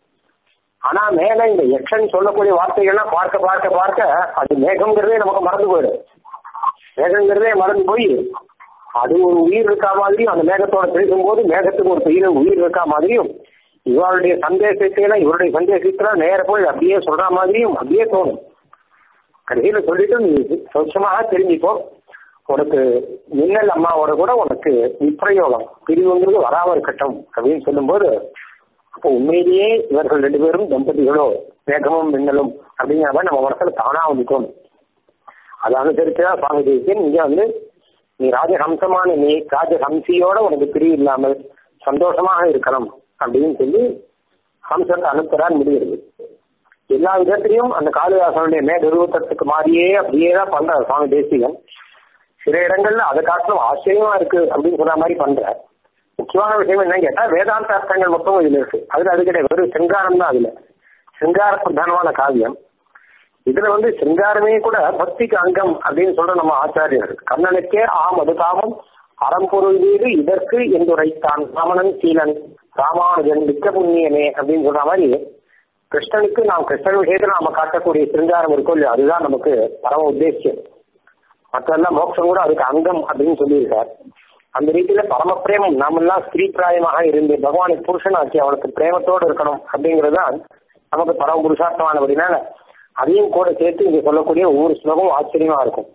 ஆனா மேல இந்த யக்ஷன் சொல்லக்கூடிய வார்த்தைகள்லாம் பார்க்க பார்க்க பார்க்க அது மேகம்ங்கிறதே நமக்கு மறந்து போயிடும் மேகங்கிறதே மறந்து போய் அது ஒரு உயிர் இருக்கா மாதிரியும் அந்த மேகத்தோட பேசும்போது மேகத்துக்கு ஒரு பெரிய உயிர் இருக்கா மாதிரியும் இவருடைய சந்தேகத்தையெல்லாம் இவருடைய சந்தேகத்தெல்லாம் நேர போய் அப்படியே சொல்ற மாதிரியும் அப்படியே தோணும் கடைசியில சொல்லிட்டு நீ சொச்சமாக தெரிஞ்சுக்கோ உனக்கு மின்னல் அம்மாவோட கூட உனக்கு விப்ரயோகம் பிரிவுங்கிறது வராம இருக்கட்டும் அப்படின்னு சொல்லும்போது அப்போ உண்மையிலேயே இவர்கள் ரெண்டு பேரும் தம்பதிகளோ மேகமும் மின்னலும் அப்படிங்கிற மாதிரி நம்ம மனசுல தானா வந்து தோணும் அதை அனுசரிச்சுதான் சுவாமி தேசியன் இங்க வந்து நீ ராஜஹம்சமான நீ ராஜஹம்சியோட உனக்கு பிரிவு இல்லாமல் சந்தோஷமாக இருக்கணும் அப்படின்னு சொல்லி ஹம்சத்தை அனுப்புறான்னு முடிகிறது எல்லா விதத்திலையும் அந்த காளிதாசனுடைய மேகரூபத்துக்கு மாதிரியே அப்படியே தான் பண்றார் சுவாமி தேசிகன் சில இடங்கள்ல அதை காட்டிலும் ஆச்சரியமா இருக்கு அப்படின்னு சொல்ற மாதிரி பண்ற முக்கியமான விஷயம் என்னன்னு கேட்டா வேதாந்த அர்த்தங்கள் மொத்தம் இதுல இருக்கு அதுல அது கிடையாது வெறும் சிங்காரம் தான் அதுல சிங்கார பிரதானமான காவியம் இதுல வந்து சிங்காரமே கூட பக்திக்கு அங்கம் அப்படின்னு சொல்ற நம்ம ஆச்சாரியர்கள் கண்ணனுக்கே ஆம் அது காமம் அறம்பொருள் வீடு இதற்கு என்றுரைத்தான் ராமணன் சீலன் ராமானுஜன் மிக்க புண்ணியனே அப்படின்னு சொல்ற மாதிரி கிருஷ்ணனுக்கு நாம் கிருஷ்ணன் விஷயத்துல நாம காட்டக்கூடிய சிங்காரம் இருக்கும் இல்லையா அதுதான் நமக்கு பரம உத்தேசியம் மற்றெல்லாம் மோட்சம் கூட அதுக்கு அங்கம் அப்படின்னு சொல்லியிருக்கார் அந்த ரீதியில பரம பிரேமம் நாமெல்லாம் ஸ்திரீ பிராயமாக இருந்து பகவானுக்கு புருஷனாக்கி அவனுக்கு பிரேமத்தோடு இருக்கணும் அப்படிங்கிறது தான் நமக்கு பரம புருஷார்த்தமானபடினால அதையும் கூட சேர்த்து இங்க சொல்லக்கூடிய ஒவ்வொரு ஸ்லோகமும் ஆச்சரியமா இருக்கும்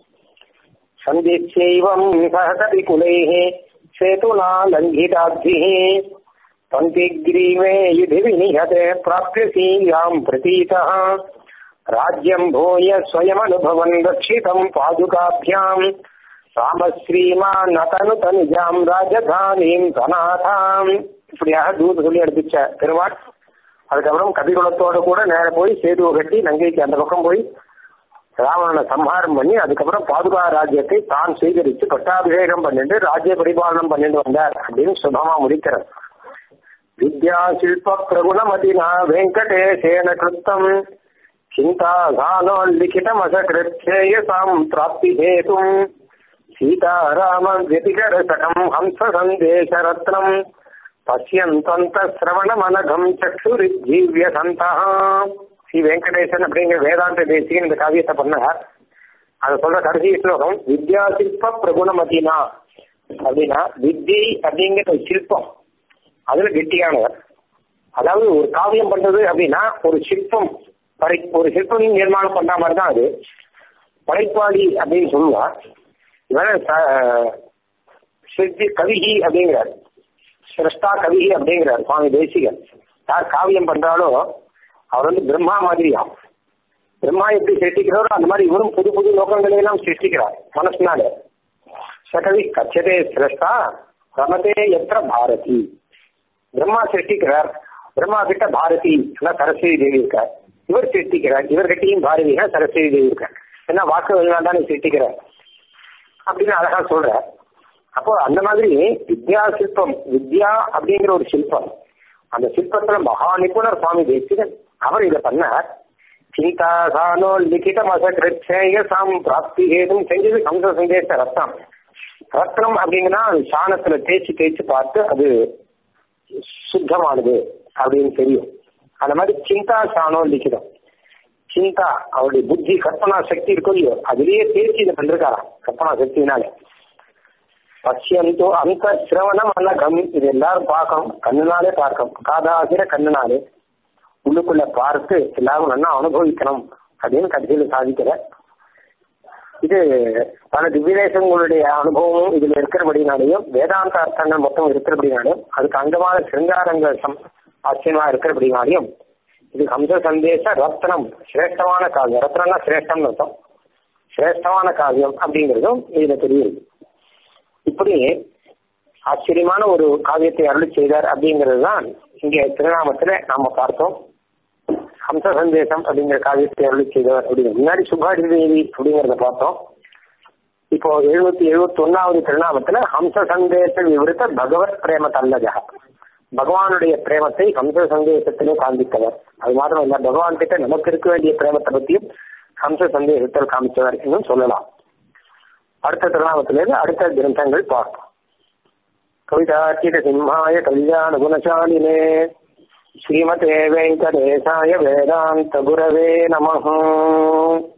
சந்தீட்சைவம் சகதி குலைஹே சேதுனா லங்கிதாப்திஹே பந்திகிரீமே யுதி விநிஹதே பிராப்யசீயாம் பிரதீதः ராஜ்யம் பூய ஸ்வயமனுபவன் ரட்சிதம் பாதுகாபியாம் ராமஸ்ரீமான் அத்தனு தனுஜாம் ராஜதானீம் தனாதாம் இப்படியாக தூது சொல்லி எடுத்துச்ச பெருமாள் அதுக்கப்புறம் கபிகுலத்தோட கூட நேர போய் சேதுவை கட்டி நங்கைக்கு அந்த பக்கம் போய் ராவணனை சம்ஹாரம் பண்ணி அதுக்கப்புறம் பாதுகா ராஜ்யத்தை தான் சுவீகரித்து பட்டாபிஷேகம் பண்ணிட்டு ராஜ்ய பரிபாலனம் பண்ணிட்டு வந்தார் அப்படின்னு சுபமா முடிக்கிறார் வித்யா சில்ப பிரகுணமதினா வெங்கடேசேன கிருத்தம் சிந்தா கானோல்லிখিতம் அசகிருத்தேயசாம் பிராப்தி ஹேதும் சீதாராம व्यतिकरसकम् हंस सन्देशरत्नम् பசியந்தந்த சிரவணமனகம் சக்ஷுரிஜீவிய சந்தா ஸ்ரீ வெங்கடேசன் அப்படிங்கிற வேதாந்த தேசியன் இந்த காவியத்தை பண்ணார் அதை சொல்ற கடைசி ஸ்லோகம் வித்யா சில்ப பிரகுணமதினா அப்படின்னா வித்யை அப்படிங்கிற ஒரு சிற்பம் அதுல கெட்டியானவர் அதாவது ஒரு காவியம் பண்றது அப்படின்னா ஒரு சிற்பம் படை ஒரு சிற்பம் நிர்மாணம் பண்ற மாதிரி தான் அது படைப்பாளி அப்படின்னு சொல்லுவா இவன் சிற்பி கவிகி அப்படிங்கிறார் சிரஷ்டா கவிகி அப்படிங்கிறார் சுவாமி தேசிகன் யார் காவியம் பண்றாலோ அவர் வந்து பிரம்மா மாதிரியாம் பிரம்மா எப்படி சிருஷ்டிக்கிறாரோ அந்த மாதிரி இவரும் புது புது லோகங்களை எல்லாம் சிருஷ்டிக்கிறார் மனசுனால சகவி கச்சதே சிரஷ்டா ரமதே எத்த பாரதி பிரம்மா சிருஷ்டிக்கிறார் பிரம்மா கிட்ட பாரதி சரஸ்வதி தேவி இருக்கார் இவர் சிருஷ்டிக்கிறார் இவர்கிட்டையும் பாரதினா சரஸ்வதி தேவி இருக்கார் ஏன்னா வாக்கு தானே சிருஷ்டிக்கிறார் அப்படின்னு அழகா சொல்ற அப்போ அந்த மாதிரி வித்யா சிற்பம் வித்யா அப்படிங்கிற ஒரு சிற்பம் அந்த சிற்பத்துல மகா நிபுணர் சுவாமி தேசிகன் அவர் இதை பண்ணார் சிந்தாசானோ லிখিতம் அசகிருச்சேயசாம் பிராப்தி ஏதும் செஞ்சது சம்ச சந்தேச ரத்னம் ரத்னம் அப்படிங்கன்னா அது சாணத்துல தேய்ச்சி தேய்ச்சி பார்த்து அது சுத்தமானது அப்படின்னு தெரியும் அந்த மாதிரி சிந்தா சாணோ லிখিতம் சிந்தா அவருடைய புத்தி கற்பனா சக்தி இருக்கோ இல்லையோ அதுலயே தேய்ச்சி இதை பண்ணிருக்காராம் கற்பனா சக்தினால பசியந்தோ அந்த சிரவணம் அன்னகம் இது எல்லாரும் பார்க்கணும் கண்ணுனாலே பார்க்கணும் காதாகிற கண்ணுனாலே உள்ளுக்குள்ள பார்த்து எல்லாரும் நல்லா அனுபவிக்கணும் அப்படின்னு கடைசியில் சாதிக்கிற இது பல திவ்யதேசங்களுடைய அனுபவமும் இதுல இருக்கிறபடினாலையும் வேதாந்த அர்த்தங்கள் மொத்தம் இருக்கிறபடினாலையும் அதுக்கு அங்கமான சிருங்காரங்கள் சம் ஆச்சரியமா இருக்கிறபடினாலையும் இது ஹம்ச சந்தேச ரத்னம் சிரேஷ்டமான காவியம் ரத்னம்னா சிரேஷ்டம்னு அர்த்தம் சிரேஷ்டமான காவியம் அப்படிங்கிறதும் இதுல தெரியுது இப்படி ஆச்சரியமான ஒரு காவியத்தை அருளி செய்தார் அப்படிங்கிறது தான் இங்கே திருநாமத்துல நாம பார்த்தோம் ஹம்ச சந்தேசம் அப்படிங்கிற காவியத்தை அருளி செய்தவர் அப்படிங்கிற முன்னாடி சுபாடி தேவி அப்படிங்கிறத பார்த்தோம் இப்போ எழுபத்தி எழுபத்தி ஒன்னாவது திருநாமத்துல ஹம்ச சந்தேச விவரித்த பகவத் பிரேம தல்லஜா பகவானுடைய பிரேமத்தை ஹம்ச சந்தேசத்திலே காண்பித்தவர் அது மாத்திரம் இல்ல பகவான் கிட்ட நமக்கு இருக்க வேண்டிய பிரேமத்தை பத்தியும் ஹம்ச சந்தேகத்தில் காமித்தவர் என்னும் சொல்லலாம் அடுத்த திருநாமத்திலிருந்து அடுத்த கிரந்தங்கள் பார்ப்போம் கவிதாச்சித சிம்ஹாய கல்யாண குணசாலினே ஸ்ரீமதே வெங்கடேசாய வேதாந்த குரவே நமஹ